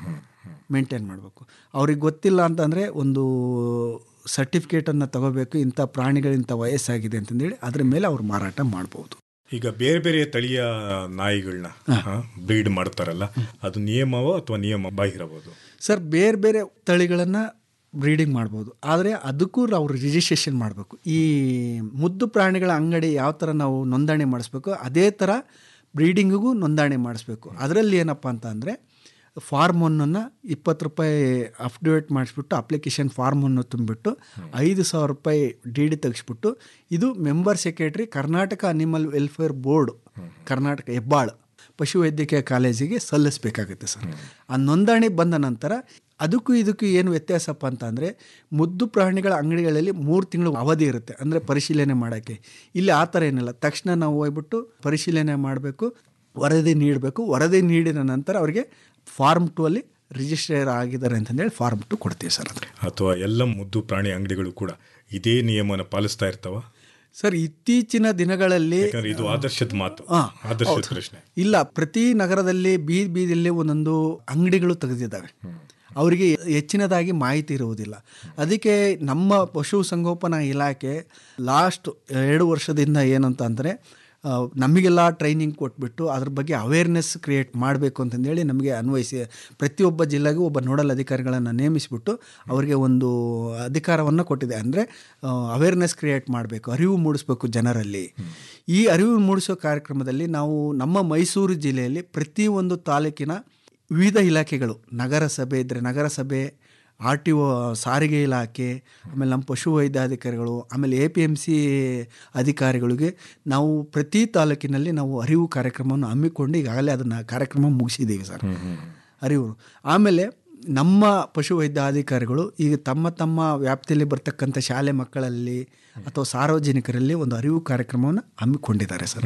ಮೇಂಟೈನ್ ಮಾಡಬೇಕು ಅವ್ರಿಗೆ ಗೊತ್ತಿಲ್ಲ ಅಂತಂದರೆ ಒಂದು ಸರ್ಟಿಫಿಕೇಟನ್ನು ತಗೋಬೇಕು ಇಂಥ ಪ್ರಾಣಿಗಳಿಂಥ ವಯಸ್ಸಾಗಿದೆ ಅಂತಂದೇಳಿ ಅದ್ರ ಮೇಲೆ ಅವ್ರು ಮಾರಾಟ ಮಾಡ್ಬೋದು ಈಗ ಬೇರೆ ಬೇರೆ ತಳಿಯ ನಾಯಿಗಳನ್ನ ಬ್ರೀಡ್ ಮಾಡ್ತಾರಲ್ಲ ಅದು ನಿಯಮವೋ ಅಥವಾ ನಿಯಮ ಬಾಹಿರಬಹುದು ಸರ್ ಬೇರೆ ಬೇರೆ ತಳಿಗಳನ್ನು ಬ್ರೀಡಿಂಗ್ ಮಾಡ್ಬೋದು ಆದರೆ ಅದಕ್ಕೂ ಅವ್ರು ರಿಜಿಸ್ಟ್ರೇಷನ್ ಮಾಡಬೇಕು ಈ ಮುದ್ದು ಪ್ರಾಣಿಗಳ ಅಂಗಡಿ ಯಾವ ಥರ ನಾವು ನೋಂದಣಿ ಮಾಡಿಸ್ಬೇಕು ಅದೇ ಥರ ಬ್ರೀಡಿಂಗಿಗೂ ನೋಂದಣಿ ಮಾಡಿಸ್ಬೇಕು ಅದರಲ್ಲಿ ಏನಪ್ಪ ಅಂತ ಅಂದರೆ ಫಾರ್ಮ್ ಒನ್ನನ್ನು ಇಪ್ಪತ್ತು ರೂಪಾಯಿ ಅಪ್ಡೇಟ್ ಮಾಡಿಸ್ಬಿಟ್ಟು ಅಪ್ಲಿಕೇಶನ್ ಫಾರ್ಮ್ ಅನ್ನು ತುಂಬಿಬಿಟ್ಟು ಐದು ಸಾವಿರ ರೂಪಾಯಿ ಡಿ ಡಿ ತೆಗೆಸ್ಬಿಟ್ಟು ಇದು member secretary Karnataka animal welfare board Karnataka Hebbal ಪಶುವೈದ್ಯಕೀಯ ಕಾಲೇಜಿಗೆ ಸಲ್ಲಿಸಬೇಕಾಗುತ್ತೆ ಸರ್ ಆ ನೋಂದಣಿ ಬಂದ ನಂತರ ಅದಕ್ಕೂ ಇದಕ್ಕೂ ಏನು ವ್ಯತ್ಯಾಸಪ್ಪ ಅಂತ ಅಂದರೆ ಮುದ್ದು ಪ್ರಾಣಿಗಳ ಅಂಗಡಿಗಳಲ್ಲಿ ಮೂರು ತಿಂಗಳು ಅವಧಿ ಇರುತ್ತೆ ಅಂದರೆ ಪರಿಶೀಲನೆ ಮಾಡೋಕ್ಕೆ ಇಲ್ಲಿ ಆ ಥರ ಏನಿಲ್ಲ ತಕ್ಷಣ ನಾವು ಹೋಗ್ಬಿಟ್ಟು ಪರಿಶೀಲನೆ ಮಾಡಬೇಕು ವರದಿ ನೀಡಬೇಕು ವರದಿ ನೀಡಿದ ನಂತರ ಅವರಿಗೆ ಫಾರ್ಮ್ ಟು ಅಲ್ಲಿ ರಿಜಿಸ್ಟರ್ ಆಗಿದ್ದಾರೆ ಅಂತಂದೇಳಿ ಫಾರ್ಮ್ ಟು ಕೊಡ್ತೀವಿ ಸರ್ ಅದು ಅಥವಾ ಎಲ್ಲ ಮುದ್ದು ಪ್ರಾಣಿ ಅಂಗಡಿಗಳು ಕೂಡ ಇದೇ ನಿಯಮನ ಪಾಲಿಸ್ತಾ ಇರ್ತಾವ ಸರ್ ಇತ್ತೀಚಿನ ದಿನಗಳಲ್ಲಿ ಯಾಕಂದ್ರೆ ಇದು ಆದರ್ಶದ ಮಾತು ಹಾ, ಆದರ್ಶದ ಪ್ರಶ್ನೆ ಇಲ್ಲ ಪ್ರತಿ ನಗರದಲ್ಲಿ ಬೀದಿ ಬೀದಿಯಲ್ಲಿ ಒಂದೊಂದು ಅಂಗಡಿಗಳು ತೆಗೆದಿದ್ದಾವೆ ಅವರಿಗೆ ಹೆಚ್ಚಿನದಾಗಿ ಮಾಹಿತಿ ಇರುವುದಿಲ್ಲ ಅದಕ್ಕೆ ನಮ್ಮ ಪಶು ಸಂಗೋಪನಾ ಇಲಾಖೆ ಲಾಸ್ಟ್ ಎರಡು ವರ್ಷದಿಂದ ಏನಂತ ಅಂದರೆ ಆ, ನಮಗೆಲ್ಲ ಟ್ರೈನಿಂಗ್ ಕೊಟ್ಬಿಟ್ಟು ಅದ್ರ ಬಗ್ಗೆ ಅವೇರ್ನೆಸ್ ಕ್ರಿಯೇಟ್ ಮಾಡಬೇಕು ಅಂತಂದೇಳಿ ನಮಗೆ ಅನ್ವಯಿಸಿ ಪ್ರತಿಯೊಬ್ಬ ಜಿಲ್ಲೆಗೂ ಒಬ್ಬ ನೋಡಲ್ ಅಧಿಕಾರಿಗಳನ್ನು ನೇಮಿಸಿಬಿಟ್ಟು ಅವರಿಗೆ ಒಂದು ಅಧಿಕಾರವನ್ನು ಕೊಟ್ಟಿದೆ ಅಂದರೆ ಅವೇರ್ನೆಸ್ ಕ್ರಿಯೇಟ್ ಮಾಡಬೇಕು ಅರಿವು ಮೂಡಿಸ್ಬೇಕು ಜನರಲ್ಲಿ ಈ ಅರಿವು ಮೂಡಿಸೋ ಕಾರ್ಯಕ್ರಮದಲ್ಲಿ ನಾವು ನಮ್ಮ ಮೈಸೂರು ಜಿಲ್ಲೆಯಲ್ಲಿ ಪ್ರತಿಯೊಂದು ತಾಲೂಕಿನ ವಿವಿಧ ಇಲಾಖೆಗಳು ನಗರಸಭೆ ಇದ್ದರೆ ನಗರಸಭೆ ಆರ್ ಟಿ ಒ ಸಾರಿಗೆ ಇಲಾಖೆ ಆಮೇಲೆ ನಮ್ಮ ಪಶುವೈದ್ಯಾಧಿಕಾರಿಗಳು ಆಮೇಲೆ ಎ ಪಿ ಎಮ್ ಸಿ ಅಧಿಕಾರಿಗಳಿಗೆ ನಾವು ಪ್ರತಿ ತಾಲೂಕಿನಲ್ಲಿ ನಾವು ಅರಿವು ಕಾರ್ಯಕ್ರಮವನ್ನು ಹಮ್ಮಿಕೊಂಡು ಈಗಾಗಲೇ ಅದನ್ನು ಕಾರ್ಯಕ್ರಮ ಮುಗಿಸಿದ್ದೀವಿ ಸರ್ ಅರಿವು ಆಮೇಲೆ ನಮ್ಮ ಪಶುವೈದ್ಯಾಧಿಕಾರಿಗಳು ಈಗ ತಮ್ಮ ತಮ್ಮ ವ್ಯಾಪ್ತಿಯಲ್ಲಿ ಬರ್ತಕ್ಕಂಥ ಶಾಲೆ ಮಕ್ಕಳಲ್ಲಿ ಅಥವಾ ಸಾರ್ವಜನಿಕರಲ್ಲಿ ಒಂದು ಅರಿವು ಕಾರ್ಯಕ್ರಮವನ್ನು ಹಮ್ಮಿಕೊಂಡಿದ್ದಾರೆ ಸರ್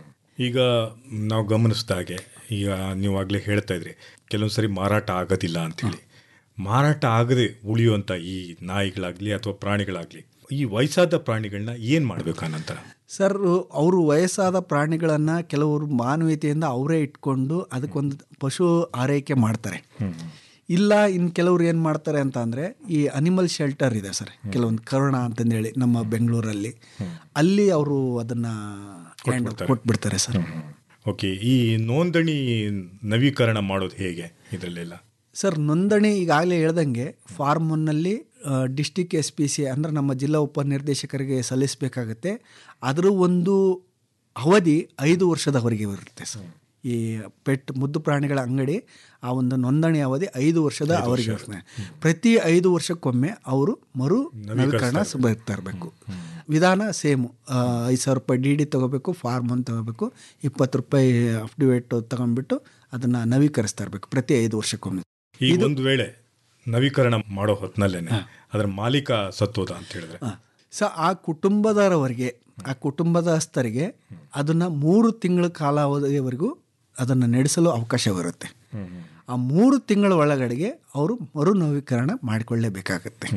ಈಗ ನಾವು ಗಮನಿಸಿದಾಗೆ ಈಗ ನೀವು ಆಗಲೇ ಹೇಳ್ತಾ ಇದ್ರಿ ಕೆಲವೊಂದು ಸರಿ ಮಾರಾಟ ಆಗೋದಿಲ್ಲ ಅಂತೇಳಿ ಮಾರಾಟ ಆಗದೆ ಉಳಿಯುವಂಥ ಈ ನಾಯಿಗಳಾಗಲಿ ಅಥವಾ ಪ್ರಾಣಿಗಳಾಗಲಿ ಈ ವಯಸ್ಸಾದ ಪ್ರಾಣಿಗಳನ್ನ ಏನು ಮಾಡಬೇಕು ನಂತರ ಸರ್ ಅವರು ವಯಸ್ಸಾದ ಪ್ರಾಣಿಗಳನ್ನು ಕೆಲವರು ಮಾನವೀಯತೆಯಿಂದ ಅವರೇ ಇಟ್ಕೊಂಡು ಅದಕ್ಕೊಂದು ಪಶು ಆರೈಕೆ ಮಾಡ್ತಾರೆ ಇಲ್ಲ ಇನ್ನು ಕೆಲವ್ರು ಏನು ಮಾಡ್ತಾರೆ ಅಂತ ಅಂದರೆ ಈ ಅನಿಮಲ್ ಶೆಲ್ಟರ್ ಇದೆ ಸರ್ ಕೆಲವೊಂದು ಕರುಣ ಅಂತಂದೇಳಿ ನಮ್ಮ ಬೆಂಗಳೂರಲ್ಲಿ ಅಲ್ಲಿ ಅವರು ಅದನ್ನು ಕೊಟ್ಬಿಡ್ತಾರೆ ಸರ್ ಓಕೆ ಈ ನೋಂದಣಿ ನವೀಕರಣ ಮಾಡೋದು ಹೇಗೆ ಇದರಲ್ಲೆಲ್ಲ ಸರ್ ನೋಂದಣಿ ಈಗಾಗಲೇ ಹೇಳ್ದಂಗೆ ಫಾರ್ಮ್ ಒನ್ನಲ್ಲಿ ಡಿಸ್ಟಿಕ್ ಎಸ್ ಪಿ ಸಿ ಅಂದರೆ ನಮ್ಮ ಜಿಲ್ಲಾ ಉಪನಿರ್ದೇಶಕರಿಗೆ ಸಲ್ಲಿಸಬೇಕಾಗತ್ತೆ ಅದರ ಒಂದು ಅವಧಿ ಐದು ವರ್ಷದವರೆಗೆ ಇರುತ್ತೆ ಸರ್ ಈ ಪೆಟ್ ಮುದ್ದು ಪ್ರಾಣಿಗಳ ಅಂಗಡಿ ಆ ಒಂದು ನೋಂದಣಿ ಅವಧಿ ಐದು ವರ್ಷದ ಅವರಿಗೆ ಇರುತ್ತೆ ಪ್ರತಿ ಐದು ವರ್ಷಕ್ಕೊಮ್ಮೆ ಅವರು ಮರು ನವೀಕರಣ ಬರ್ತಾ ಇರಬೇಕು ವಿಧಾನ ಸೇಮು ಐದು ಸಾವಿರ ರೂಪಾಯಿ ಡಿ ಡಿ ತೊಗೋಬೇಕು ಫಾರ್ಮ್ ಒಂದು ತೊಗೋಬೇಕು ಇಪ್ಪತ್ತು ರೂಪಾಯಿ ಅಫ್ಡಿವೇಟ್ ತಗೊಂಡ್ಬಿಟ್ಟು ಅದನ್ನು ನವೀಕರಿಸ್ತಾ ಇರಬೇಕು ಪ್ರತಿ ಐದು ವರ್ಷಕ್ಕೊಮ್ಮೆ ಈಗ ಒಂದು ವೇಳೆ ನವೀಕರಣ ಮಾಡೋ ಹೊತ್ತಿನಲ್ಲೇನೆ ಅದರ ಮಾಲೀಕ ಸತ್ತೋದ ಅಂತ ಹೇಳಿದ್ರೆ ಸೊ ಆ ಕುಟುಂಬದವರಿಗೆ ಆ ಕುಟುಂಬದಸ್ಥರಿಗೆ ಅದನ್ನು ಮೂರು ತಿಂಗಳ ಕಾಲಾವಧಿಯವರೆಗೂ ಅದನ್ನು ನಡೆಸಲು ಅವಕಾಶವಿರುತ್ತೆ ಆ ಮೂರು ತಿಂಗಳ ಒಳಗಡೆಗೆ ಅವರು ಮರು ನವೀಕರಣ ಮಾಡಿಕೊಳ್ಳಲೇಬೇಕಾಗತ್ತೆ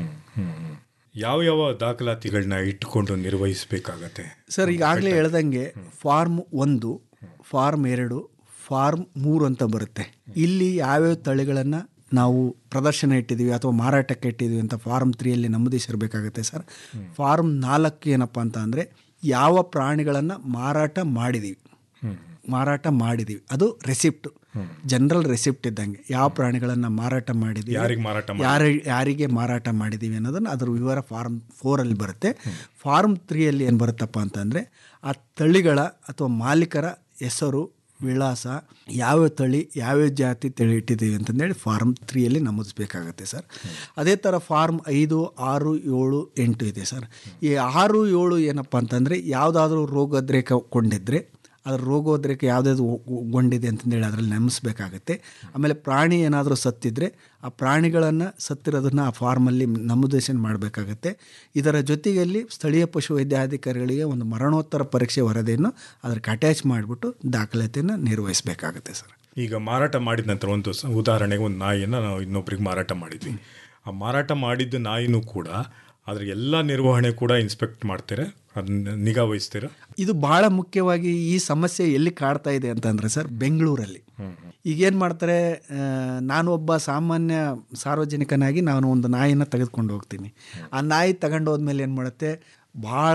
ಯಾವ ಯಾವ ದಾಖಲಾತಿಗಳನ್ನ ಇಟ್ಟುಕೊಂಡು ನಿರ್ವಹಿಸಬೇಕಾಗತ್ತೆ ಸರ್ ಈಗಾಗಲೇ ಹೇಳ್ದಂಗೆ ಫಾರ್ಮ್ ಒಂದು ಫಾರ್ಮ್ ಎರಡು ಫಾರ್ಮ್ ಮೂರು ಅಂತ ಬರುತ್ತೆ ಇಲ್ಲಿ ಯಾವ್ಯಾವ ತಳಿಗಳನ್ನು ನಾವು ಪ್ರದರ್ಶನ ಇಟ್ಟಿದ್ದೀವಿ ಅಥವಾ ಮಾರಾಟಕ್ಕೆ ಇಟ್ಟಿದ್ದೀವಿ ಅಂತ ಫಾರ್ಮ್ ತ್ರೀಯಲ್ಲಿ ನಮೂದಿಸಿರಬೇಕಾಗುತ್ತೆ ಸರ್ ಫಾರ್ಮ್ ನಾಲ್ಕು ಏನಪ್ಪ ಅಂತ ಅಂದರೆ ಯಾವ ಪ್ರಾಣಿಗಳನ್ನು ಮಾರಾಟ ಮಾಡಿದ್ದೀವಿ ಮಾರಾಟ ಮಾಡಿದ್ದೀವಿ ಅದು ರೆಸಿಪ್ಟ್ ಜನರಲ್ ರೆಸಿಪ್ಟ್ ಇದ್ದಂಗೆ ಯಾವ ಪ್ರಾಣಿಗಳನ್ನು ಮಾರಾಟ ಮಾಡಿದ್ದೀವಿ ಯಾರಿಗೆ ಮಾರಾಟ ಯಾರ ಯಾರಿಗೆ ಮಾರಾಟ ಮಾಡಿದ್ದೀವಿ ಅನ್ನೋದನ್ನು ಅದರ ವಿವರ ಫಾರ್ಮ್ ಫೋರಲ್ಲಿ ಬರುತ್ತೆ ಫಾರ್ಮ್ ತ್ರೀಯಲ್ಲಿ ಏನು ಬರುತ್ತಪ್ಪ ಅಂತಂದರೆ ಆ ತಳಿಗಳ ಅಥವಾ ಮಾಲೀಕರ ಹೆಸರು ವಿಳಾಸ ಯಾವ ತಳಿ ಯಾವ್ಯಾವ ಜಾತಿ ತಳಿ ಇಟ್ಟಿದ್ದೀವಿ ಅಂತಂದೇಳಿ ಫಾರ್ಮ್ ತ್ರೀಯಲ್ಲಿ ನಮೂದಿಸಬೇಕಾಗತ್ತೆ ಸರ್ ಅದೇ ಥರ ಫಾರ್ಮ್ ಐದು ಆರು ಏಳು ಎಂಟು ಇದೆ ಸರ್ ಈ ಆರು ಏಳು ಏನಪ್ಪ ಅಂತಂದರೆ ಯಾವುದಾದ್ರೂ ರೋಗದ್ರೇಕ ಕೊಂಡಿದ್ರೆ ಅದ್ರ ರೋಗೋದ್ರೇಕ ಯಾವುದಾದ್ರು ಗೊಂಡಿದೆ ಅಂತಂದೇಳಿ ಅದರಲ್ಲಿ ನೆಮಿಸ್ಬೇಕಾಗತ್ತೆ ಆಮೇಲೆ ಪ್ರಾಣಿ ಏನಾದರೂ ಸತ್ತಿದ್ರೆ ಆ ಪ್ರಾಣಿಗಳನ್ನು ಸತ್ತಿರೋದನ್ನು ಆ ಫಾರ್ಮಲ್ಲಿ ನಮೂದೇಶನ ಮಾಡಬೇಕಾಗತ್ತೆ ಇದರ ಜೊತೆಯಲ್ಲಿ ಸ್ಥಳೀಯ ಪಶು ವೈದ್ಯಾಧಿಕಾರಿಗಳಿಗೆ ಒಂದು ಮರಣೋತ್ತರ ಪರೀಕ್ಷೆ ವರದಿಯನ್ನು ಅದಕ್ಕೆ ಅಟ್ಯಾಚ್ ಮಾಡಿಬಿಟ್ಟು ದಾಖಲಾತಿಯನ್ನು ನಿರ್ವಹಿಸಬೇಕಾಗತ್ತೆ ಸರ್ ಈಗ ಮಾರಾಟ ಮಾಡಿದ ನಂತರ ಒಂದು ಸ- ಉದಾಹರಣೆಗೆ ಒಂದು ನಾಯಿಯನ್ನು ನಾವು ಇನ್ನೊಬ್ರಿಗೆ ಮಾರಾಟ ಮಾಡಿದ್ವಿ ಆ ಮಾರಾಟ ಮಾಡಿದ್ದ ನಾಯಿನೂ ಕೂಡ ಅದ್ರ ಎಲ್ಲ ನಿರ್ವಹಣೆ ಕೂಡ ಇನ್ಸ್ಪೆಕ್ಟ್ ಮಾಡ್ತೀರಾ ಅದನ್ನ ನಿಗಾ ವಹಿಸ್ತೀರಾ ಇದು ಬಹಳ ಮುಖ್ಯವಾಗಿ ಈ ಸಮಸ್ಯೆ ಎಲ್ಲಿ ಕಾಡ್ತಾ ಇದೆ ಅಂತಂದರೆ ಸರ್ ಬೆಂಗಳೂರಲ್ಲಿ ಈಗೇನು ಮಾಡ್ತಾರೆ ಆ, ನಾನು ಒಬ್ಬ ಸಾಮಾನ್ಯ ಸಾರ್ವಜನಿಕನಾಗಿ ನಾನು ಒಂದು ನಾಯಿನ ತೆಗೆದುಕೊಂಡು ಹೋಗ್ತೀನಿ ಆ ನಾಯಿ ತಗೊಂಡು ಹೋದ್ಮೇಲೆ ಏನು ಮಾಡುತ್ತೆ ಭಾಳ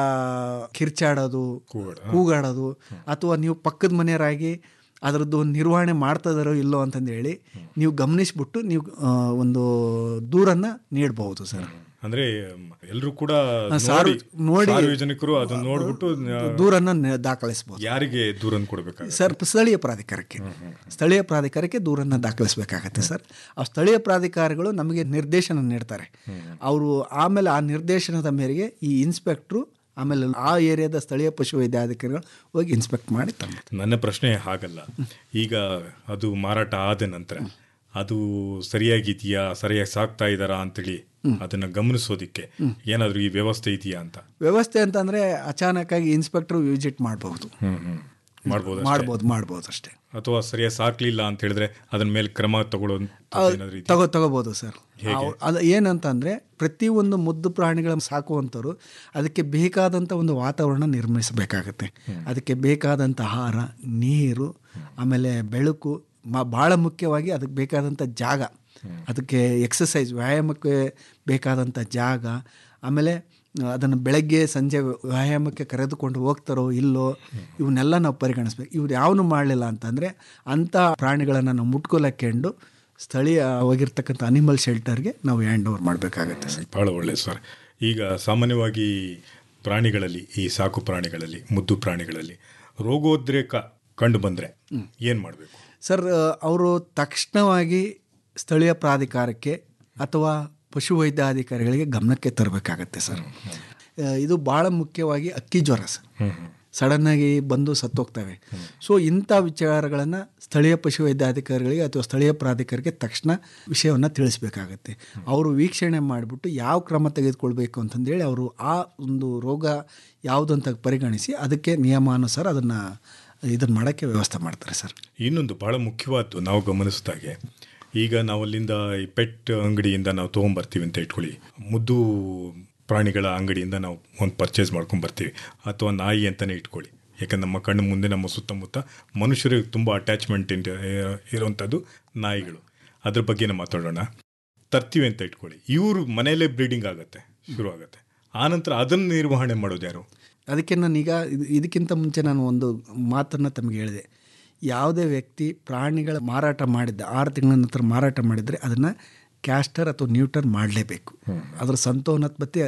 ಕಿರ್ಚಾಡೋದು ಕೂಗಾಡೋದು ಅಥವಾ ನೀವು ಪಕ್ಕದ ಮನೆಯವರಾಗಿ ಅದರದ್ದು ನಿರ್ವಹಣೆ ಮಾಡ್ತಿದಾರೋ ಇಲ್ಲೋ ಅಂತಂದೇಳಿ ನೀವು ಗಮನಿಸ್ಬಿಟ್ಟು ನೀವು ಆ, ಒಂದು ದೂರನ್ನು ನೀಡಬಹುದು ಸರ್ ಅಂದ್ರೆ ಎಲ್ಲರೂ ಕೂಡ ಸಾರ್ವ- ನೋಡಿ ನೋಡಿ- ಸಾರ್ವಜನಿಕರು ಅದನ್ನ ನೋಡ್ಬಿಟ್ಟು ಆ, ದೂರನ್ನು ನೆ- ದಾಖಲಿಸ್ಬೋದು ಯಾರಿಗೆ ದೂರನ್ನು ಕೊಡಬೇಕಾಗುತ್ತೆ ಸರ್ ಸ್ಥಳೀಯ ಪ್ರಾಧಿಕಾರಕ್ಕೆ ಸ್ಥಳೀಯ ಪ್ರಾಧಿಕಾರಕ್ಕೆ ದೂರನ್ನು ದಾಖಲಿಸಬೇಕಾಗತ್ತೆ ಸರ್ ಆ ಸ್ಥಳೀಯ ಪ್ರಾಧಿಕಾರಗಳು ನಮಗೆ ನಿರ್ದೇಶನ ನೀಡ್ತಾರೆ ಅವರು ಆಮೇಲೆ ಆ ನಿರ್ದೇಶನದ ಮೇರೆಗೆ ಈ ಇನ್ಸ್ಪೆಕ್ಟ್ರು ಆಮೇಲೆ ಆ ಏರಿಯಾದ ಸ್ಥಳೀಯ ಪಶು ವೈದ್ಯಾಧಿಕಾರಿಗಳು ಹೋಗಿ ಇನ್ಸ್ಪೆಕ್ಟ್ ಮಾಡಿ ತಂದು ನನ್ನ ಪ್ರಶ್ನೆ ಹಾಗಲ್ಲ ಈಗ ಅದು ಮಾರಾಟ ಆದ ನಂತರ ಅದು ಸರಿಯಾಗಿದೆಯಾ ಸರಿಯಾಗಿ ಸಾಕ್ತಾ ಇದ್ದಾರಾ ಅಂತೇಳಿ ಅದನ್ನ ಗಮನಿಸೋದಿಕ್ಕೆ ಏನಾದರೂ ಈ ವ್ಯವಸ್ಥೆ ಇದೆಯಾ ಅಂತ ವ್ಯವಸ್ಥೆ ಅಂತಂದರೆ ಅಚಾನಕ್ಕಾಗಿ ಇನ್ಸ್ಪೆಕ್ಟ್ರು ವಿಸಿಟ್ ಮಾಡಬಹುದು ಮಾಡ್ಬೋದು ಮಾಡ್ಬೋದು ಮಾಡ್ಬೋದು ಅಷ್ಟೇ ಅಥವಾ ಸರಿಯಾಗಿ ಸಾಕ್ಲಿಲ್ಲ ಅಂತ ಹೇಳಿದ್ರೆ ಅದನ್ನ ಮೇಲೆ ಕ್ರಮ ತಗೊಳ್ಳೋ ಏನಾದ್ರು ಇದೆಯಾ? ತಗೋ ತಗೋಬೋದು ಸರ್ ಅವ್ರು- ಅದು ಏನಂತಂದರೆ ಪ್ರತಿಯೊಂದು ಮುದ್ದು ಪ್ರಾಣಿಗಳನ್ನು ಸಾಕುವಂಥವ್ರು ಅದಕ್ಕೆ ಬೇಕಾದಂಥ ಒಂದು ವಾತಾವರಣ ನಿರ್ಮಿಸಬೇಕಾಗತ್ತೆ ಅದಕ್ಕೆ ಬೇಕಾದಂಥ ಆಹಾರ ನೀರು ಆಮೇಲೆ ಬೆಳಕು ಮ ಭಾಳ ಮುಖ್ಯವಾಗಿ ಅದಕ್ಕೆ ಬೇಕಾದಂಥ ಜಾಗ ಅದಕ್ಕೆ ಎಕ್ಸಸೈಸ್ ವ್ಯಾಯಾಮಕ್ಕೆ ಬೇಕಾದಂಥ ಜಾಗ ಆಮೇಲೆ ಅದನ್ನು ಬೆಳಗ್ಗೆ ಸಂಜೆ ವ್ಯಾಯಾಮಕ್ಕೆ ಕರೆದುಕೊಂಡು ಹೋಗ್ತಾರೋ ಇಲ್ಲೋ ಇವನ್ನೆಲ್ಲ ನಾವು ಪರಿಗಣಿಸ್ಬೇಕು ಇವ್ರು ಯಾವನು ಮಾಡಲಿಲ್ಲ ಅಂತಂದರೆ ಅಂಥ ಪ್ರಾಣಿಗಳನ್ನು ನಾವು ಮುಟ್ಕೊಲಕ್ಕೆಂಡು ಸ್ಥಳೀಯವಾಗಿರ್ತಕ್ಕಂಥ ಅನಿಮಲ್ ಶೆಲ್ಟರ್ಗೆ ನಾವು ಹ್ಯಾಂಡ್ ಓವರ್ ಮಾಡಬೇಕಾಗತ್ತೆ ಸರ್ ಬಹಳ ಒಳ್ಳೆ ಸರ್ ಈಗ ಸಾಮಾನ್ಯವಾಗಿ ಪ್ರಾಣಿಗಳಲ್ಲಿ ಈ ಸಾಕು ಪ್ರಾಣಿಗಳಲ್ಲಿ ಮುದ್ದು ಪ್ರಾಣಿಗಳಲ್ಲಿ ರೋಗೋದ್ರೇಕ ಕಂಡು ಬಂದ್ರೆ ಏನ್ ಮಾಡಬೇಕು ಸರ್ ಅವರು ತಕ್ಷಣವಾಗಿ ಸ್ಥಳೀಯ ಪ್ರಾಧಿಕಾರಕ್ಕೆ ಅಥವಾ ಪಶುವೈದ್ಯಾಧಿಕಾರಿಗಳಿಗೆ ಗಮನಕ್ಕೆ ತರಬೇಕಾಗತ್ತೆ ಸರ್ ಆ, ಇದು ಭಾಳ ಮುಖ್ಯವಾಗಿ ಅಕ್ಕಿ ಜ್ವರ ಸರ್ ಸಡನ್ನಾಗಿ ಬಂದು ಸತ್ತೋಗ್ತವೆ ಸೊ ಇಂಥ ವಿಚಾರಗಳನ್ನು ಸ್ಥಳೀಯ ಪಶುವೈದ್ಯಾಧಿಕಾರಿಗಳಿಗೆ ಅಥವಾ ಸ್ಥಳೀಯ ಪ್ರಾಧಿಕಾರಕ್ಕೆ ತಕ್ಷಣ ವಿಷಯವನ್ನು ತಿಳಿಸ್ಬೇಕಾಗತ್ತೆ ಅವರು ವೀಕ್ಷಣೆ ಮಾಡಿಬಿಟ್ಟು ಯಾವ ಕ್ರಮ ತೆಗೆದುಕೊಳ್ಬೇಕು ಅಂತಂದೇಳಿ ಅವರು ಆ ಒಂದು ರೋಗ ಯಾವುದು ಅಂತ ಪರಿಗಣಿಸಿ ಅದಕ್ಕೆ ನಿಯಮಾನುಸಾರ ಅದನ್ನು ಇದನ್ನು ಮಾಡೋಕ್ಕೆ ವ್ಯವಸ್ಥೆ ಮಾಡ್ತಾರೆ ಸರ್ ಇನ್ನೊಂದು ಬಹಳ ಮುಖ್ಯವಾದ್ದು ನಾವು ಗಮನಿಸಿದಾಗೆ ಈಗ ನಾವು ಅಲ್ಲಿಂದ ಈ ಪೆಟ್ ಅಂಗಡಿಯಿಂದ ನಾವು ತೊಗೊಂಬರ್ತೀವಿ ಅಂತ ಇಟ್ಕೊಳ್ಳಿ ಮುದ್ದು ಪ್ರಾಣಿಗಳ ಅಂಗಡಿಯಿಂದ ನಾವು ಒಂದು ಪರ್ಚೇಸ್ ಮಾಡ್ಕೊಂಡು ಬರ್ತೀವಿ ಅಥವಾ ನಾಯಿ ಅಂತಲೇ ಇಟ್ಕೊಳ್ಳಿ ಯಾಕಂದ್ರೆ ನಮ್ಮ ಕಣ್ಣು ಮುಂದೆ ನಮ್ಮ ಸುತ್ತಮುತ್ತ ಮನುಷ್ಯರಿಗೆ ತುಂಬ ಅಟ್ಯಾಚ್ಮೆಂಟ್ ಇರುವಂಥದ್ದು ನಾಯಿಗಳು ಅದ್ರ ಬಗ್ಗೆ ನಾವು ಮಾತಾಡೋಣ ತರ್ತೀವಿ ಅಂತ ಇಟ್ಕೊಳ್ಳಿ ಇವರು ಮನೆಯಲ್ಲೇ ಬ್ರೀಡಿಂಗ್ ಆಗುತ್ತೆ ಶುರು ಆಗುತ್ತೆ ಆನಂತರ ಅದನ್ನು ನಿರ್ವಹಣೆ ಮಾಡೋದು ಯಾರು ಅದಕ್ಕೆ ನಾನೀಗ ಇದು ಇದಕ್ಕಿಂತ ಮುಂಚೆ ನಾನು ಒಂದು ಮಾತನ್ನು ತಮಗೆ ಹೇಳಿದೆ ಯಾವುದೇ ವ್ಯಕ್ತಿ ಪ್ರಾಣಿಗಳ ಮಾರಾಟ ಮಾಡಿದ್ದ ಆರು ತಿಂಗಳ ನಂತರ ಮಾರಾಟ ಮಾಡಿದರೆ ಅದನ್ನು ಕ್ಯಾಸ್ಟರ್ ಅಥವಾ ನ್ಯೂಟರ್ ಮಾಡಲೇಬೇಕು ಅದರ ಸಂತಾನೋತ್ಪತ್ತಿ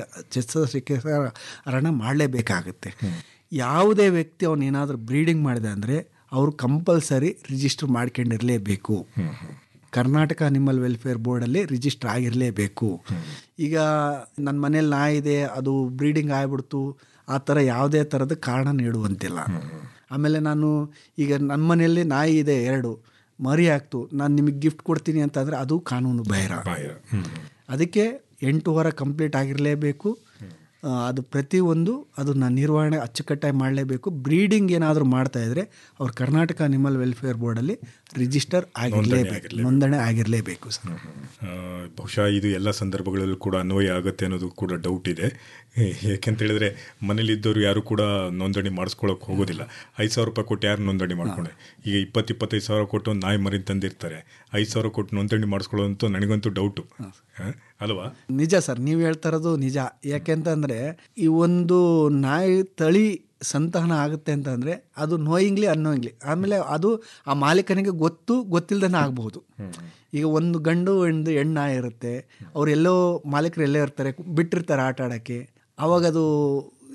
ಅರಣ ಮಾಡಲೇಬೇಕಾಗುತ್ತೆ ಯಾವುದೇ ವ್ಯಕ್ತಿ ಅವನು ಏನಾದರೂ ಬ್ರೀಡಿಂಗ್ ಮಾಡಿದೆ ಅಂದರೆ ಅವರು ಕಂಪಲ್ಸರಿ ರಿಜಿಸ್ಟರ್ ಮಾಡ್ಕೊಂಡಿರಲೇಬೇಕು ಕರ್ನಾಟಕ ಅನಿಮಲ್ ವೆಲ್ಫೇರ್ ಬೋರ್ಡಲ್ಲಿ ರಿಜಿಸ್ಟರ್ ಆಗಿರಲೇಬೇಕು ಈಗ ನನ್ನ ಮನೇಲಿ ನಾಯಿ ಇದೆ ಅದು ಬ್ರೀಡಿಂಗ್ ಆಗಿಬಿಡ್ತು ಆ ಥರ ಯಾವುದೇ ಥರದ ಕಾರಣ ನೀಡುವಂತಿಲ್ಲ ಆಮೇಲೆ ನಾನು ಈಗ ನನ್ನ ಮನೆಯಲ್ಲಿ ನಾಯಿ ಇದೆ ಎರಡು ಮರಿ ಆಗ್ತು ನಾನು ನಿಮಗೆ ಗಿಫ್ಟ್ ಕೊಡ್ತೀನಿ ಅಂತಂದರೆ ಅದು ಕಾನೂನು ಬಾಹಿರ ಬಾಹಿರ ಹ್ಮ್. ಅದಕ್ಕೆ ಎಂಟು ವಾರ ಕಂಪ್ಲೀಟ್ ಆಗಿರಲೇಬೇಕು ಆ, ಅದು ಪ್ರತಿಯೊಂದು ಅದನ್ನು ನಿರ್ವಹಣೆ ಅಚ್ಚುಕಟ್ಟಾಗಿ ಮಾಡಲೇಬೇಕು ಬ್ರೀಡಿಂಗ್ ಏನಾದರೂ ಮಾಡ್ತಾ ಇದ್ರೆ ಅವ್ರು ಕರ್ನಾಟಕ ಅನಿಮಲ್ ವೆಲ್ಫೇರ್ ಬೋರ್ಡಲ್ಲಿ ರಿಜಿಸ್ಟರ್ ಆಗಿರಲೇಬೇಕು ನೋಂದಣಿ ಆಗಿರಲೇಬೇಕು ಸರ್ ಆ, ಬಹುಶಃ ಇದು ಎಲ್ಲ ಸಂದರ್ಭಗಳಲ್ಲೂ ಕೂಡ ಅನ್ವಯ ಆಗುತ್ತೆ ಅನ್ನೋದು ಕೂಡ ಡೌಟ್ ಇದೆ ಯಾಕೆಂತ ಹೇಳಿದ್ರೆ ಮನೇಲಿ ಇದ್ದವರು ಯಾರು ಕೂಡ ನೋಂದಣಿ ಮಾಡಿಸ್ಕೊಳಕ್ ಹೋಗೋದಿಲ್ಲ ಐದು ಸಾವಿರ ರೂಪಾಯಿ ಕೊಟ್ಟು ಯಾರು ನೋಂದಣಿ ಮಾಡ್ಕೊಂಡೆ ಈಗ ಇಪ್ಪತ್ತು ಇಪ್ಪತ್ತೈದು ಸಾವಿರ ಕೊಟ್ಟು ಒಂದು ನಾಯಿ ಮರಿ ತಂದಿರ್ತಾರೆ ಐದು ಸಾವಿರ ಕೊಟ್ಟು ನೋಂದಣಿ ಮಾಡಿಸ್ಕೊಳ್ಳೋದಂತೂ ನನಗಂತೂ ಡೌಟು ಅಲ್ವಾ ನಿಜ ಸರ್ ನೀವು ಹೇಳ್ತಾ ಇರೋದು ನಿಜ ಯಾಕೆಂತಂದರೆ ಈ ಒಂದು ನಾಯಿ ತಳಿ ಸಂತಾನ ಆಗುತ್ತೆ ಅಂತಂದರೆ ಅದು ನೋಯಿಂಗ್ಲಿ ಅನ್ನೋಯಿಂಗ್ಲಿ ಆಮೇಲೆ ಅದು ಆ ಮಾಲೀಕನಿಗೆ ಗೊತ್ತು ಗೊತ್ತಿಲ್ಲದೇ ಆಗಬಹುದು ಈಗ ಒಂದು ಗಂಡು ಒಂದು ಹೆಣ್ಣು ನಾಯಿ ಇರುತ್ತೆ ಅವ್ರು ಎಲ್ಲೋ ಮಾಲೀಕರು ಎಲ್ಲೇ ಇರ್ತಾರೆ ಬಿಟ್ಟಿರ್ತಾರೆ ಆಟ ಆಡೋಕ್ಕೆ ಅವಾಗ ಅದು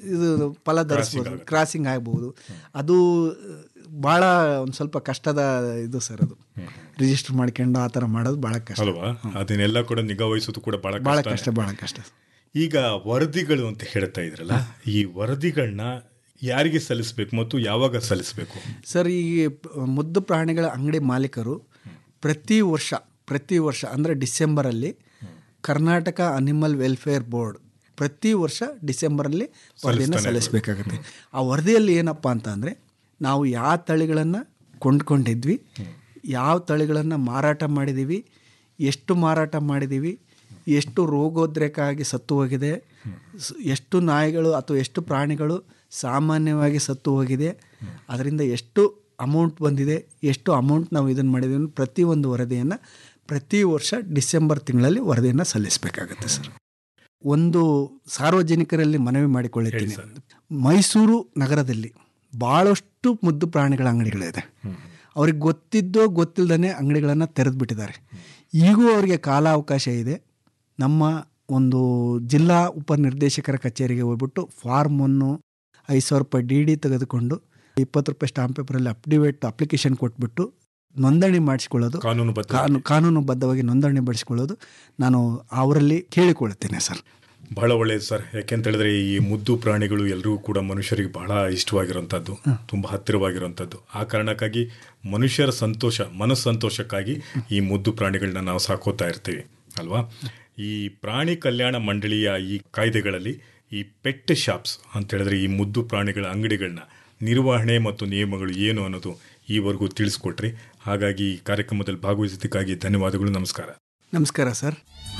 ಇದು ಫಲ ಧರಿಸ್ಬೋದು ಕ್ರಾಸಿಂಗ್ ಆಗ್ಬೋದು ಅದು ಭಾಳ ಒಂದು ಸ್ವಲ್ಪ ಕಷ್ಟದ ಇದು ಸರ್ ಅದು ರಿಜಿಸ್ಟರ್ ಮಾಡ್ಕೊಂಡು ಆ ಥರ ಮಾಡೋದು ಭಾಳ ಕಷ್ಟ ಅಲ್ವಾ ಅದನ್ನೆಲ್ಲ ಕೂಡ ನಿಗಾ ವಹಿಸೋದು ಕೂಡ ಬಹಳ ಭಾಳ ಕಷ್ಟ ಕಷ್ಟ ಭಾಳ ಕಷ್ಟ ಈಗ ವರದಿಗಳು ಅಂತ ಹೇಳ್ತಾ ಇದ್ರಲ್ಲ ಈ ವರದಿಗಳನ್ನ ಯಾರಿಗೆ ಸಲ್ಲಿಸಬೇಕು ಮತ್ತು ಯಾವಾಗ ಸಲ್ಲಿಸಬೇಕು ಸರ್ ಈ ಪ- ಮುದ್ದು ಪ್ರಾಣಿಗಳ ಅಂಗಡಿ ಮಾಲೀಕರು ಪ್ರತಿ ವರ್ಷ ಪ್ರತಿ ವರ್ಷ ಅಂದರೆ ಡಿಸೆಂಬರಲ್ಲಿ ಕರ್ನಾಟಕ ಅನಿಮಲ್ ವೆಲ್ಫೇರ್ ಬೋರ್ಡ್ ಪ್ರತಿ ವರ್ಷ ಡಿಸೆಂಬರಲ್ಲಿ ವರದಿಯನ್ನು ಸಲ್ಲಿಸಬೇಕಾಗುತ್ತೆ ಆ ವರದಿಯಲ್ಲಿ ಏನಪ್ಪ ಅಂತ ಅಂದರೆ ನಾವು ಯಾವ ತಳಿಗಳನ್ನು ಕೊಂಡ್ಕೊಂಡಿದ್ವಿ ಯಾವ ತಳಿಗಳನ್ನು ಮಾರಾಟ ಮಾಡಿದ್ದೀವಿ ಎಷ್ಟು ಮಾರಾಟ ಮಾಡಿದ್ದೀವಿ ಎಷ್ಟು ರೋಗೋದ್ರೇಕ ಆಗಿ ಸತ್ತು ಹೋಗಿದೆ ಸ್- ಎಷ್ಟು ನಾಯಿಗಳು ಅಥವಾ ಎಷ್ಟು ಪ್ರಾಣಿಗಳು ಸಾಮಾನ್ಯವಾಗಿ ಸತ್ತು ಹೋಗಿದೆ ಅದರಿಂದ ಎಷ್ಟು ಅಮೌಂಟ್ ಬಂದಿದೆ ಎಷ್ಟು ಅಮೌಂಟ್ ನಾವು ಇದನ್ನು ಮಾಡಿದ್ದೀವಿ ಅನ್ನೋ ಪ್ರತಿಯೊಂದು ವರದಿಯನ್ನು ಪ್ರತಿ ವರ್ಷ ಡಿಸೆಂಬರ್ ತಿಂಗಳಲ್ಲಿ ವರದಿಯನ್ನು ಸಲ್ಲಿಸಬೇಕಾಗತ್ತೆ ಸರ್ ಒಂದು ಸಾರ್ವಜನಿಕರಲ್ಲಿ ಮನವಿ ಮಾಡಿಕೊಳ್ಳುತ್ತೀನಿ ಮೈಸೂರು ನಗರದಲ್ಲಿ ಭಾಳಷ್ಟು ಮುದ್ದು ಪ್ರಾಣಿಗಳ ಅಂಗಡಿಗಳಿದೆ ಅವ್ರಿಗೆ ಗೊತ್ತಿದ್ದೋ ಗೊತ್ತಿಲ್ಲದೇ ಅಂಗಡಿಗಳನ್ನು ತೆರೆದು ಬಿಟ್ಟಿದ್ದಾರೆ ಈಗೂ ಅವರಿಗೆ ಕಾಲಾವಕಾಶ ಇದೆ ನಮ್ಮ ಒಂದು ಜಿಲ್ಲಾ ಉಪನಿರ್ದೇಶಕರ ಕಚೇರಿಗೆ ಹೋಗ್ಬಿಟ್ಟು ಫಾರ್ಮ್ ಒನ್ನು ಐದು ಸಾವಿರ ರೂಪಾಯಿ ಡಿ ಡಿ ತೆಗೆದುಕೊಂಡು ಇಪ್ಪತ್ತು ರೂಪಾಯಿ ಸ್ಟಾಂಪ್ ಪೇಪರಲ್ಲಿ ಅಪ್ಡಿವೇಟ್ ಅಪ್ಲಿಕೇಶನ್ ಕೊಟ್ಬಿಟ್ಟು ನೋಂದಣಿ ಮಾಡಿಸ್ಕೊಳ್ಳೋದು ಕಾನೂನುಬದ್ಧ ಕಾನು ಕಾನೂನುಬದ್ಧವಾಗಿ ನೋಂದಣಿ ಮಾಡಿಸ್ಕೊಳ್ಳೋದು ನಾನು ಅವರಲ್ಲಿ ಕೇಳಿಕೊಳ್ಳುತ್ತೇನೆ ಸರ್ ಬಹಳ ಒಳ್ಳೆಯದು ಸರ್ ಯಾಕೆಂತ ಹೇಳಿದ್ರೆ ಈ ಮುದ್ದು ಪ್ರಾಣಿಗಳು ಎಲ್ಲರಿಗೂ ಕೂಡ ಮನುಷ್ಯರಿಗೆ ಬಹಳ ಇಷ್ಟವಾಗಿರುವಂಥದ್ದು ತುಂಬ ಹತ್ತಿರವಾಗಿರುವಂಥದ್ದು ಆ ಕಾರಣಕ್ಕಾಗಿ ಮನುಷ್ಯರ ಸಂತೋಷ ಮನಸ್ಸಂತೋಷಕ್ಕಾಗಿ ಈ ಮುದ್ದು ಪ್ರಾಣಿಗಳನ್ನ ನಾವು ಸಾಕೋತಾ ಇರ್ತೀವಿ ಅಲ್ವಾ ಈ ಪ್ರಾಣಿ ಕಲ್ಯಾಣ ಮಂಡಳಿಯ ಈ ಕಾಯ್ದೆಗಳಲ್ಲಿ ಈ ಪೆಟ್ ಶಾಪ್ಸ್ ಅಂತ ಹೇಳಿದ್ರೆ ಈ ಮುದ್ದು ಪ್ರಾಣಿಗಳ ಅಂಗಡಿಗಳನ್ನ ನಿರ್ವಹಣೆ ಮತ್ತು ನಿಯಮಗಳು ಏನು ಅನ್ನೋದು ಈವರೆಗೂ ತಿಳಿಸ್ಕೊಟ್ರಿ ಹಾಗಾಗಿ ಈ ಕಾರ್ಯಕ್ರಮದಲ್ಲಿ ಭಾಗವಹಿಸಿದ್ದಕ್ಕಾಗಿ ಧನ್ಯವಾದಗಳು ನಮಸ್ಕಾರ ನಮಸ್ಕಾರ ಸರ್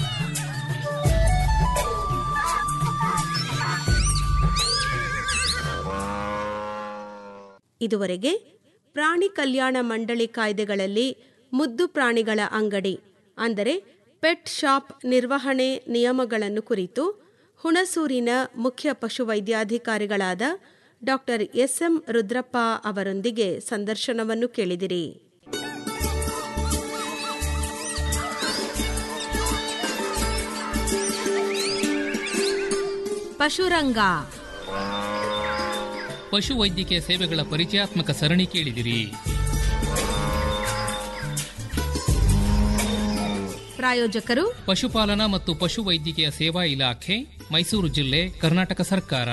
ಇದುವರೆಗೆ ಪ್ರಾಣಿ ಕಲ್ಯಾಣ ಮಂಡಳಿ ಕಾಯ್ದೆಗಳಲ್ಲಿ ಮುದ್ದು ಪ್ರಾಣಿಗಳ ಅಂಗಡಿ ಅಂದರೆ ಪೆಟ್ ಶಾಪ್ ನಿರ್ವಹಣೆ ನಿಯಮಗಳನ್ನು ಕುರಿತು ಹುಣಸೂರಿನ ಮುಖ್ಯ ಪಶುವೈದ್ಯಾಧಿಕಾರಿಗಳಾದ ಡಾಕ್ಟರ್ ಎಸ್ಎಂ ರುದ್ರಪ್ಪ ಅವರೊಂದಿಗೆ ಸಂದರ್ಶನವನ್ನು ಕೇಳಿದಿರಿ ಪಶುರಂಗ ಪಶುವೈದ್ಯಕೀಯ ಸೇವೆಗಳ ಪರಿಚಯಾತ್ಮಕ ಸರಣಿ ಕೇಳಿದಿರಿ ಪ್ರಾಯೋಜಕರು ಪಶುಪಾಲನಾ ಮತ್ತು ಪಶುವೈದ್ಯಕೀಯ ಸೇವಾ ಇಲಾಖೆ ಮೈಸೂರು ಜಿಲ್ಲೆ ಕರ್ನಾಟಕ ಸರ್ಕಾರ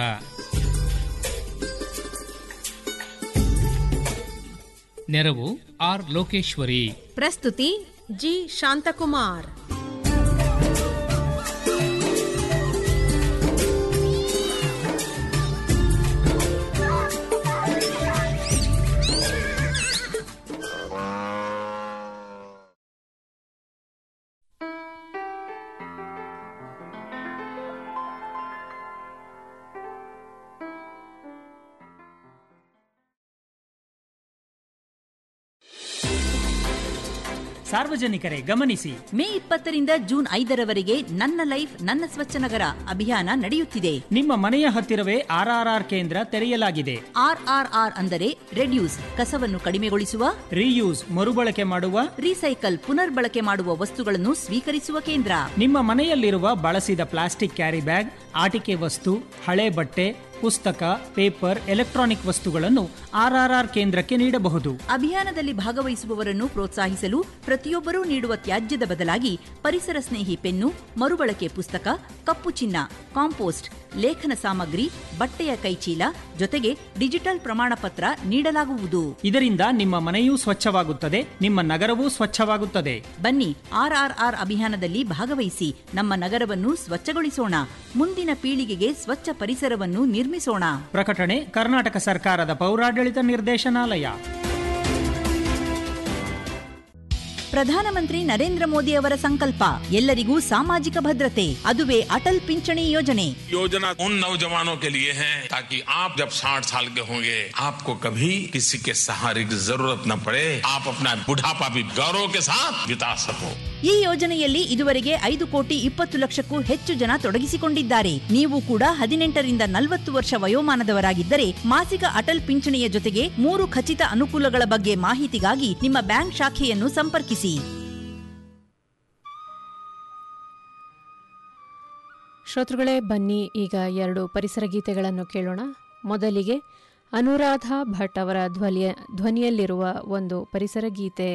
ನೆರವು ಆರ್ ಲೋಕೇಶ್ವರಿ ಪ್ರಸ್ತುತಿ ಜಿ ಶಾಂತಕುಮಾರ್ ಸಾರ್ವಜನಿಕರೇ ಗಮನಿಸಿ ಮೇ ಇಪ್ಪತ್ತರಿಂದ ಜೂನ್ ಐದರವರೆಗೆ ನನ್ನ ಲೈಫ್ ನನ್ನ ಸ್ವಚ್ಛ ನಗರ ಅಭಿಯಾನ ನಡೆಯುತ್ತಿದೆ ನಿಮ್ಮ ಮನೆಯ ಹತ್ತಿರವೇ ಆರ್ಆರ್ಆರ್ ಕೇಂದ್ರ ತೆರೆಯಲಾಗಿದೆ ಆರ್ಆರ್ಆರ್ ಅಂದರೆ ರೆಡ್ಯೂಸ್ ಕಸವನ್ನು ಕಡಿಮೆಗೊಳಿಸುವ ರೀಯೂಸ್ ಮರುಬಳಕೆ ಮಾಡುವ ರೀಸೈಕಲ್ ಪುನರ್ಬಳಕೆ ಮಾಡುವ ವಸ್ತುಗಳನ್ನು ಸ್ವೀಕರಿಸುವ ಕೇಂದ್ರ ನಿಮ್ಮ ಮನೆಯಲ್ಲಿರುವ ಬಳಸಿದ ಪ್ಲಾಸ್ಟಿಕ್ ಕ್ಯಾರಿ ಬ್ಯಾಗ್ ಆಟಿಕೆ ವಸ್ತು ಹಳೆ ಬಟ್ಟೆ ಪುಸ್ತಕ ಪೇಪರ್ ಎಲೆಕ್ಟ್ರಾನಿಕ್ ವಸ್ತುಗಳನ್ನು ಆರ್ಆರ್ಆರ್ ಕೇಂದ್ರಕ್ಕೆ ನೀಡಬಹುದು ಅಭಿಯಾನದಲ್ಲಿ ಭಾಗವಹಿಸುವವರನ್ನು ಪ್ರೋತ್ಸಾಹಿಸಲು ಪ್ರತಿಯೊಬ್ಬರೂ ನೀಡುವ ತ್ಯಾಜ್ಯದ ಬದಲಾಗಿ ಪರಿಸರ ಸ್ನೇಹಿ ಪೆನ್ನು ಮರುಬಳಕೆ ಪುಸ್ತಕ ಕಪ್ಪು ಚಿನ್ನ ಕಾಂಪೋಸ್ಟ್ ಲೇಖನ ಸಾಮಗ್ರಿ ಬಟ್ಟೆಯ ಕೈಚೀಲ ಜೊತೆಗೆ ಡಿಜಿಟಲ್ ಪ್ರಮಾಣ ಪತ್ರ ನೀಡಲಾಗುವುದು ಇದರಿಂದ ನಿಮ್ಮ ಮನೆಯೂ ಸ್ವಚ್ಛವಾಗುತ್ತದೆ ನಿಮ್ಮ ನಗರವೂ ಸ್ವಚ್ಛವಾಗುತ್ತದೆ ಬನ್ನಿ ಆರ್ಆರ್ಆರ್ ಅಭಿಯಾನದಲ್ಲಿ ಭಾಗವಹಿಸಿ ನಮ್ಮ ನಗರವನ್ನು ಸ್ವಚ್ಛಗೊಳಿಸೋಣ ಮುಂದಿನ ಪೀಳಿಗೆಗೆ ಸ್ವಚ್ಛ ಪರಿಸರವನ್ನು ನಿರ್ಮಿಸೋಣ ಪ್ರಕಟಣೆ ಕರ್ನಾಟಕ ಸರ್ಕಾರದ ಪೌರಾಡಳಿತ ನಿರ್ದೇಶನಾಲಯ ಪ್ರಧಾನಮಂತ್ರಿ ನರೇಂದ್ರ ಮೋದಿ ಅವರ ಸಂಕಲ್ಪ ಎಲ್ಲರಿಗೂ ಸಾಮಾಜಿಕ ಭದ್ರತೆ ಅದುವೇ ಅಟಲ್ ಪಿಂಚಣಿ ಯೋಜನೆ योजना उन नौजवानों के लिए है ताकि आप जब 60 साल के होंगे आपको कभी किसी के सहारे की जरूरत न पड़े आप अपना बुढ़ापा भी गौरव के साथ बिता सको ಈ ಯೋಜನೆಯಲ್ಲಿ ಇದುವರೆಗೆ ಐದು ಕೋಟಿ ಇಪ್ಪತ್ತು ಲಕ್ಷಕ್ಕೂ ಹೆಚ್ಚು ಜನ ತೊಡಗಿಸಿಕೊಂಡಿದ್ದಾರೆ ನೀವು ಕೂಡ ಹದಿನೆಂಟರಿಂದ ನಲವತ್ತು ವರ್ಷ ವಯೋಮಾನದವರಾಗಿದ್ದರೆ ಮಾಸಿಕ ಅಟಲ್ ಪಿಂಚಣಿಯ ಜೊತೆಗೆ ಮೂರು ಖಚಿತ ಅನುಕೂಲಗಳ ಬಗ್ಗೆ ಮಾಹಿತಿಗಾಗಿ ನಿಮ್ಮ ಬ್ಯಾಂಕ್ ಶಾಖೆಯನ್ನು ಸಂಪರ್ಕಿಸಿ ಶ್ರೋತೃಗಳೇ ಬನ್ನಿ ಈಗ ಎರಡು ಪರಿಸರ ಗೀತೆಗಳನ್ನು ಕೇಳೋಣ ಮೊದಲಿಗೆ ಅನುರಾಧ ಭಟ್ ಅವರ ಧ್ವನಿಯ ಧ್ವನಿಯಲ್ಲಿರುವ ಒಂದು ಪರಿಸರ ಗೀತೆ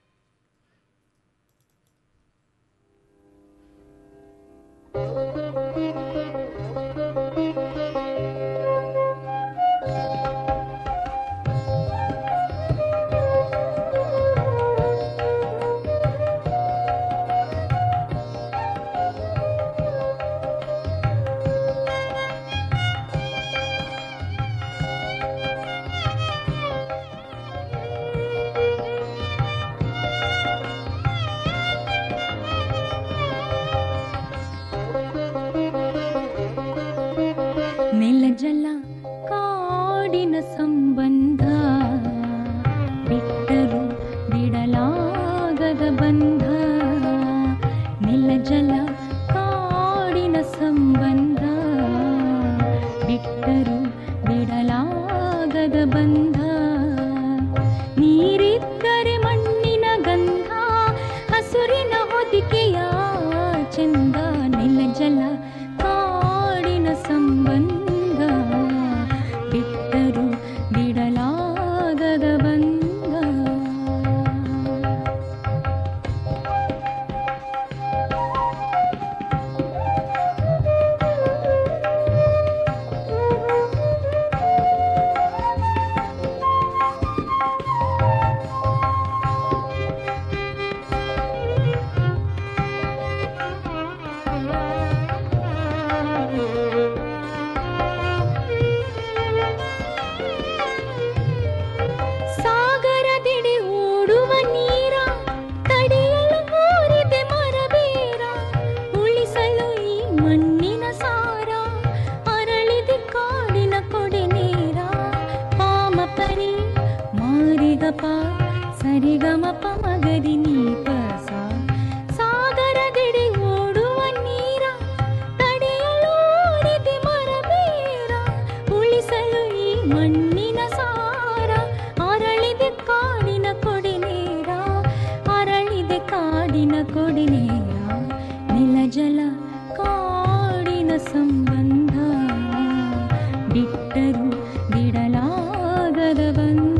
ನೆಲ ಜಲ ಕಾಡಿನ ಸಂಬಂಧ ಬಿಟ್ಟರು ಬಿಡಲಾಗದ ಬಂಧ ನೆಲ ಜಲ ಕಾಡಿನ ಸಂಬಂಧ ಬಿಟ್ಟರು ಬಿಡಲಾಗದ ಬಂಧ ನೀರಿದ್ದರೆ ಮಣ್ಣಿನ ಗಂಧ ಹಸುರಿನ ಹೊದಿಕೆಯ ಚಂದ ನೆಲ ಜಲ ಕಾಡಿನ ಸಂಬಂಧ ಬಿಟ್ಟರು ಬಿಡಲಾಗದ ಬಂಧ ಸಾಗರದೆಡೆ ಓಡುವ ನೀರ ತಡೆಯಲು ಕೋರಿದೆ ಮರಬೇರ ಉಳಿಸಲು ಈ ಮಣ್ಣಿನ ಸಾರ ಅರಳಿದೆ ಕಾಡಿನ ಕೊಡೆ ನೇರ ಪಾಮ ಪರಿ ಮಾರಿಗಪ ಸರಿಗಮ ಪಮಗರಿ ನೀಪ ಸಾ ಸಾಗರದೆಡೆ ಓಡುವ ನೀರ ತಡೆಯಲು ಓಡಿದೆ ಮರಬೇರ ಉಳಿಸಲು ಈ ಮಣ್ಣಿನ ಸಾರ ಅರಳಿದೆ ಕಾಡಿನ ಕೊಡೆ ನೇರ ಅರಳಿದೆ ಕಾಡಿನ ಕೊಡೆ ನೇರ ನೆಲ ಜಲ ಕಾಡಿನ ಸಂಬಂಧ ಬಿಟ್ಟರು ಬಿಡಲಾಗದ ಬಂಧ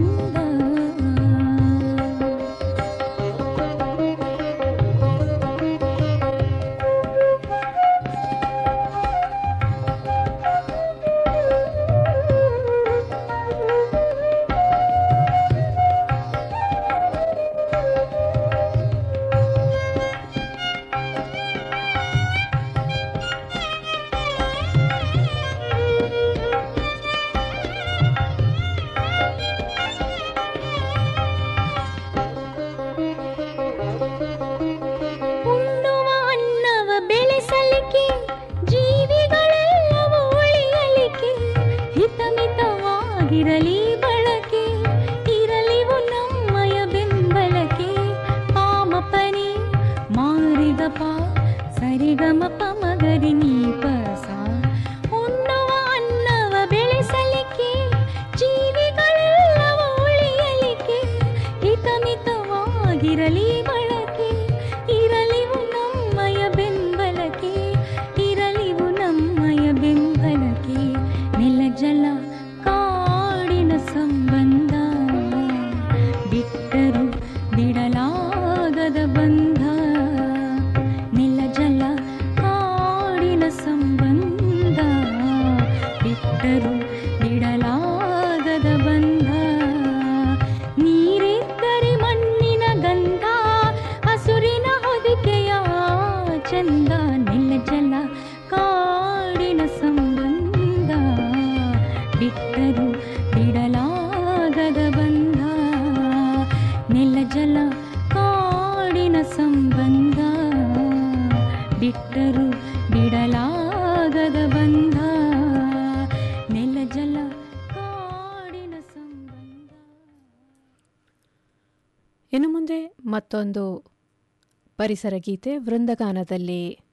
ಉಣ್ಣುವ ಅನ್ನವ ಬೆಳೆಸಲಿಕ್ಕೆ ಜೀವಿಗಳೆಲ್ಲವೂ ಉಳಿಯಲಿಕ್ಕೆ ಹಿತಮಿತವಾಗಿರಲಿ ಬಳಕೆ ಇರಲಿವು ನಮ್ಮಯ ಬೆಂಬಲಕ್ಕೆ ಪಾಮಪನಿ ಮಾರಿಗಪ ಸರಿಗಮ ಪಮಗರಿ ನೀಪ ಸಾ ಉಣ್ಣುವ ಅನ್ನವ ಬೆಳೆಸಲಿಕ್ಕೆ ಜೀವಿಗಳೆಲ್ಲವೂ ಉಳಿಯಲಿಕ್ಕೆ ಹಿತಮಿತವಾಗಿರಲಿ ಬಳಕೆ ಇರಲಿವು ನಮ್ಮಯ ಬೆಂಬಲಕ್ಕೆ ಇರಲಿವು ನಮ್ಮಯ ಬೆಂಬಲಕ್ಕೆ ನೆಲ ಜಲ ಕಾಡಿನ ಸಂಬಂಧ ಬಿಟ್ಟರು ಬಿಡಲಾಗದ ಬಂಧ ನೆಲ ಜಲ ಕಾಡಿನ ಸಂಬಂಧ ಬಿಟ್ಟರು ಬಿಡಲಾಗದ ಬಂಧ ನೀರಿದ್ದರೆ ಮಣ್ಣಿನ ಗಂಧ ಹಸುರಿನ ಹೊದಿಕೆಯ ಚಂದ ನೆಲ ಜಲ ಕಾಡಿನ ಸಂಬಂಧ ಬಿಟ್ಟರು ಬಿಡಲಾಗದ ಬಂಧ ನೆಲ ಜಲ ಕಾಡಿನ ಸಂಬಂಧ ಬಿಟ್ಟರು ಬಿಡಲಾಗದ ಬಂಧ ನೆಲ ಜಲ ಕಾಡಿನ ಸಂಬಂಧ ಇನ್ನು ಮುಂದೆ ಮತ್ತೊಂದು ಪರಿಸರ ಗೀತೆ ವೃಂದಗಾನದಲ್ಲಿ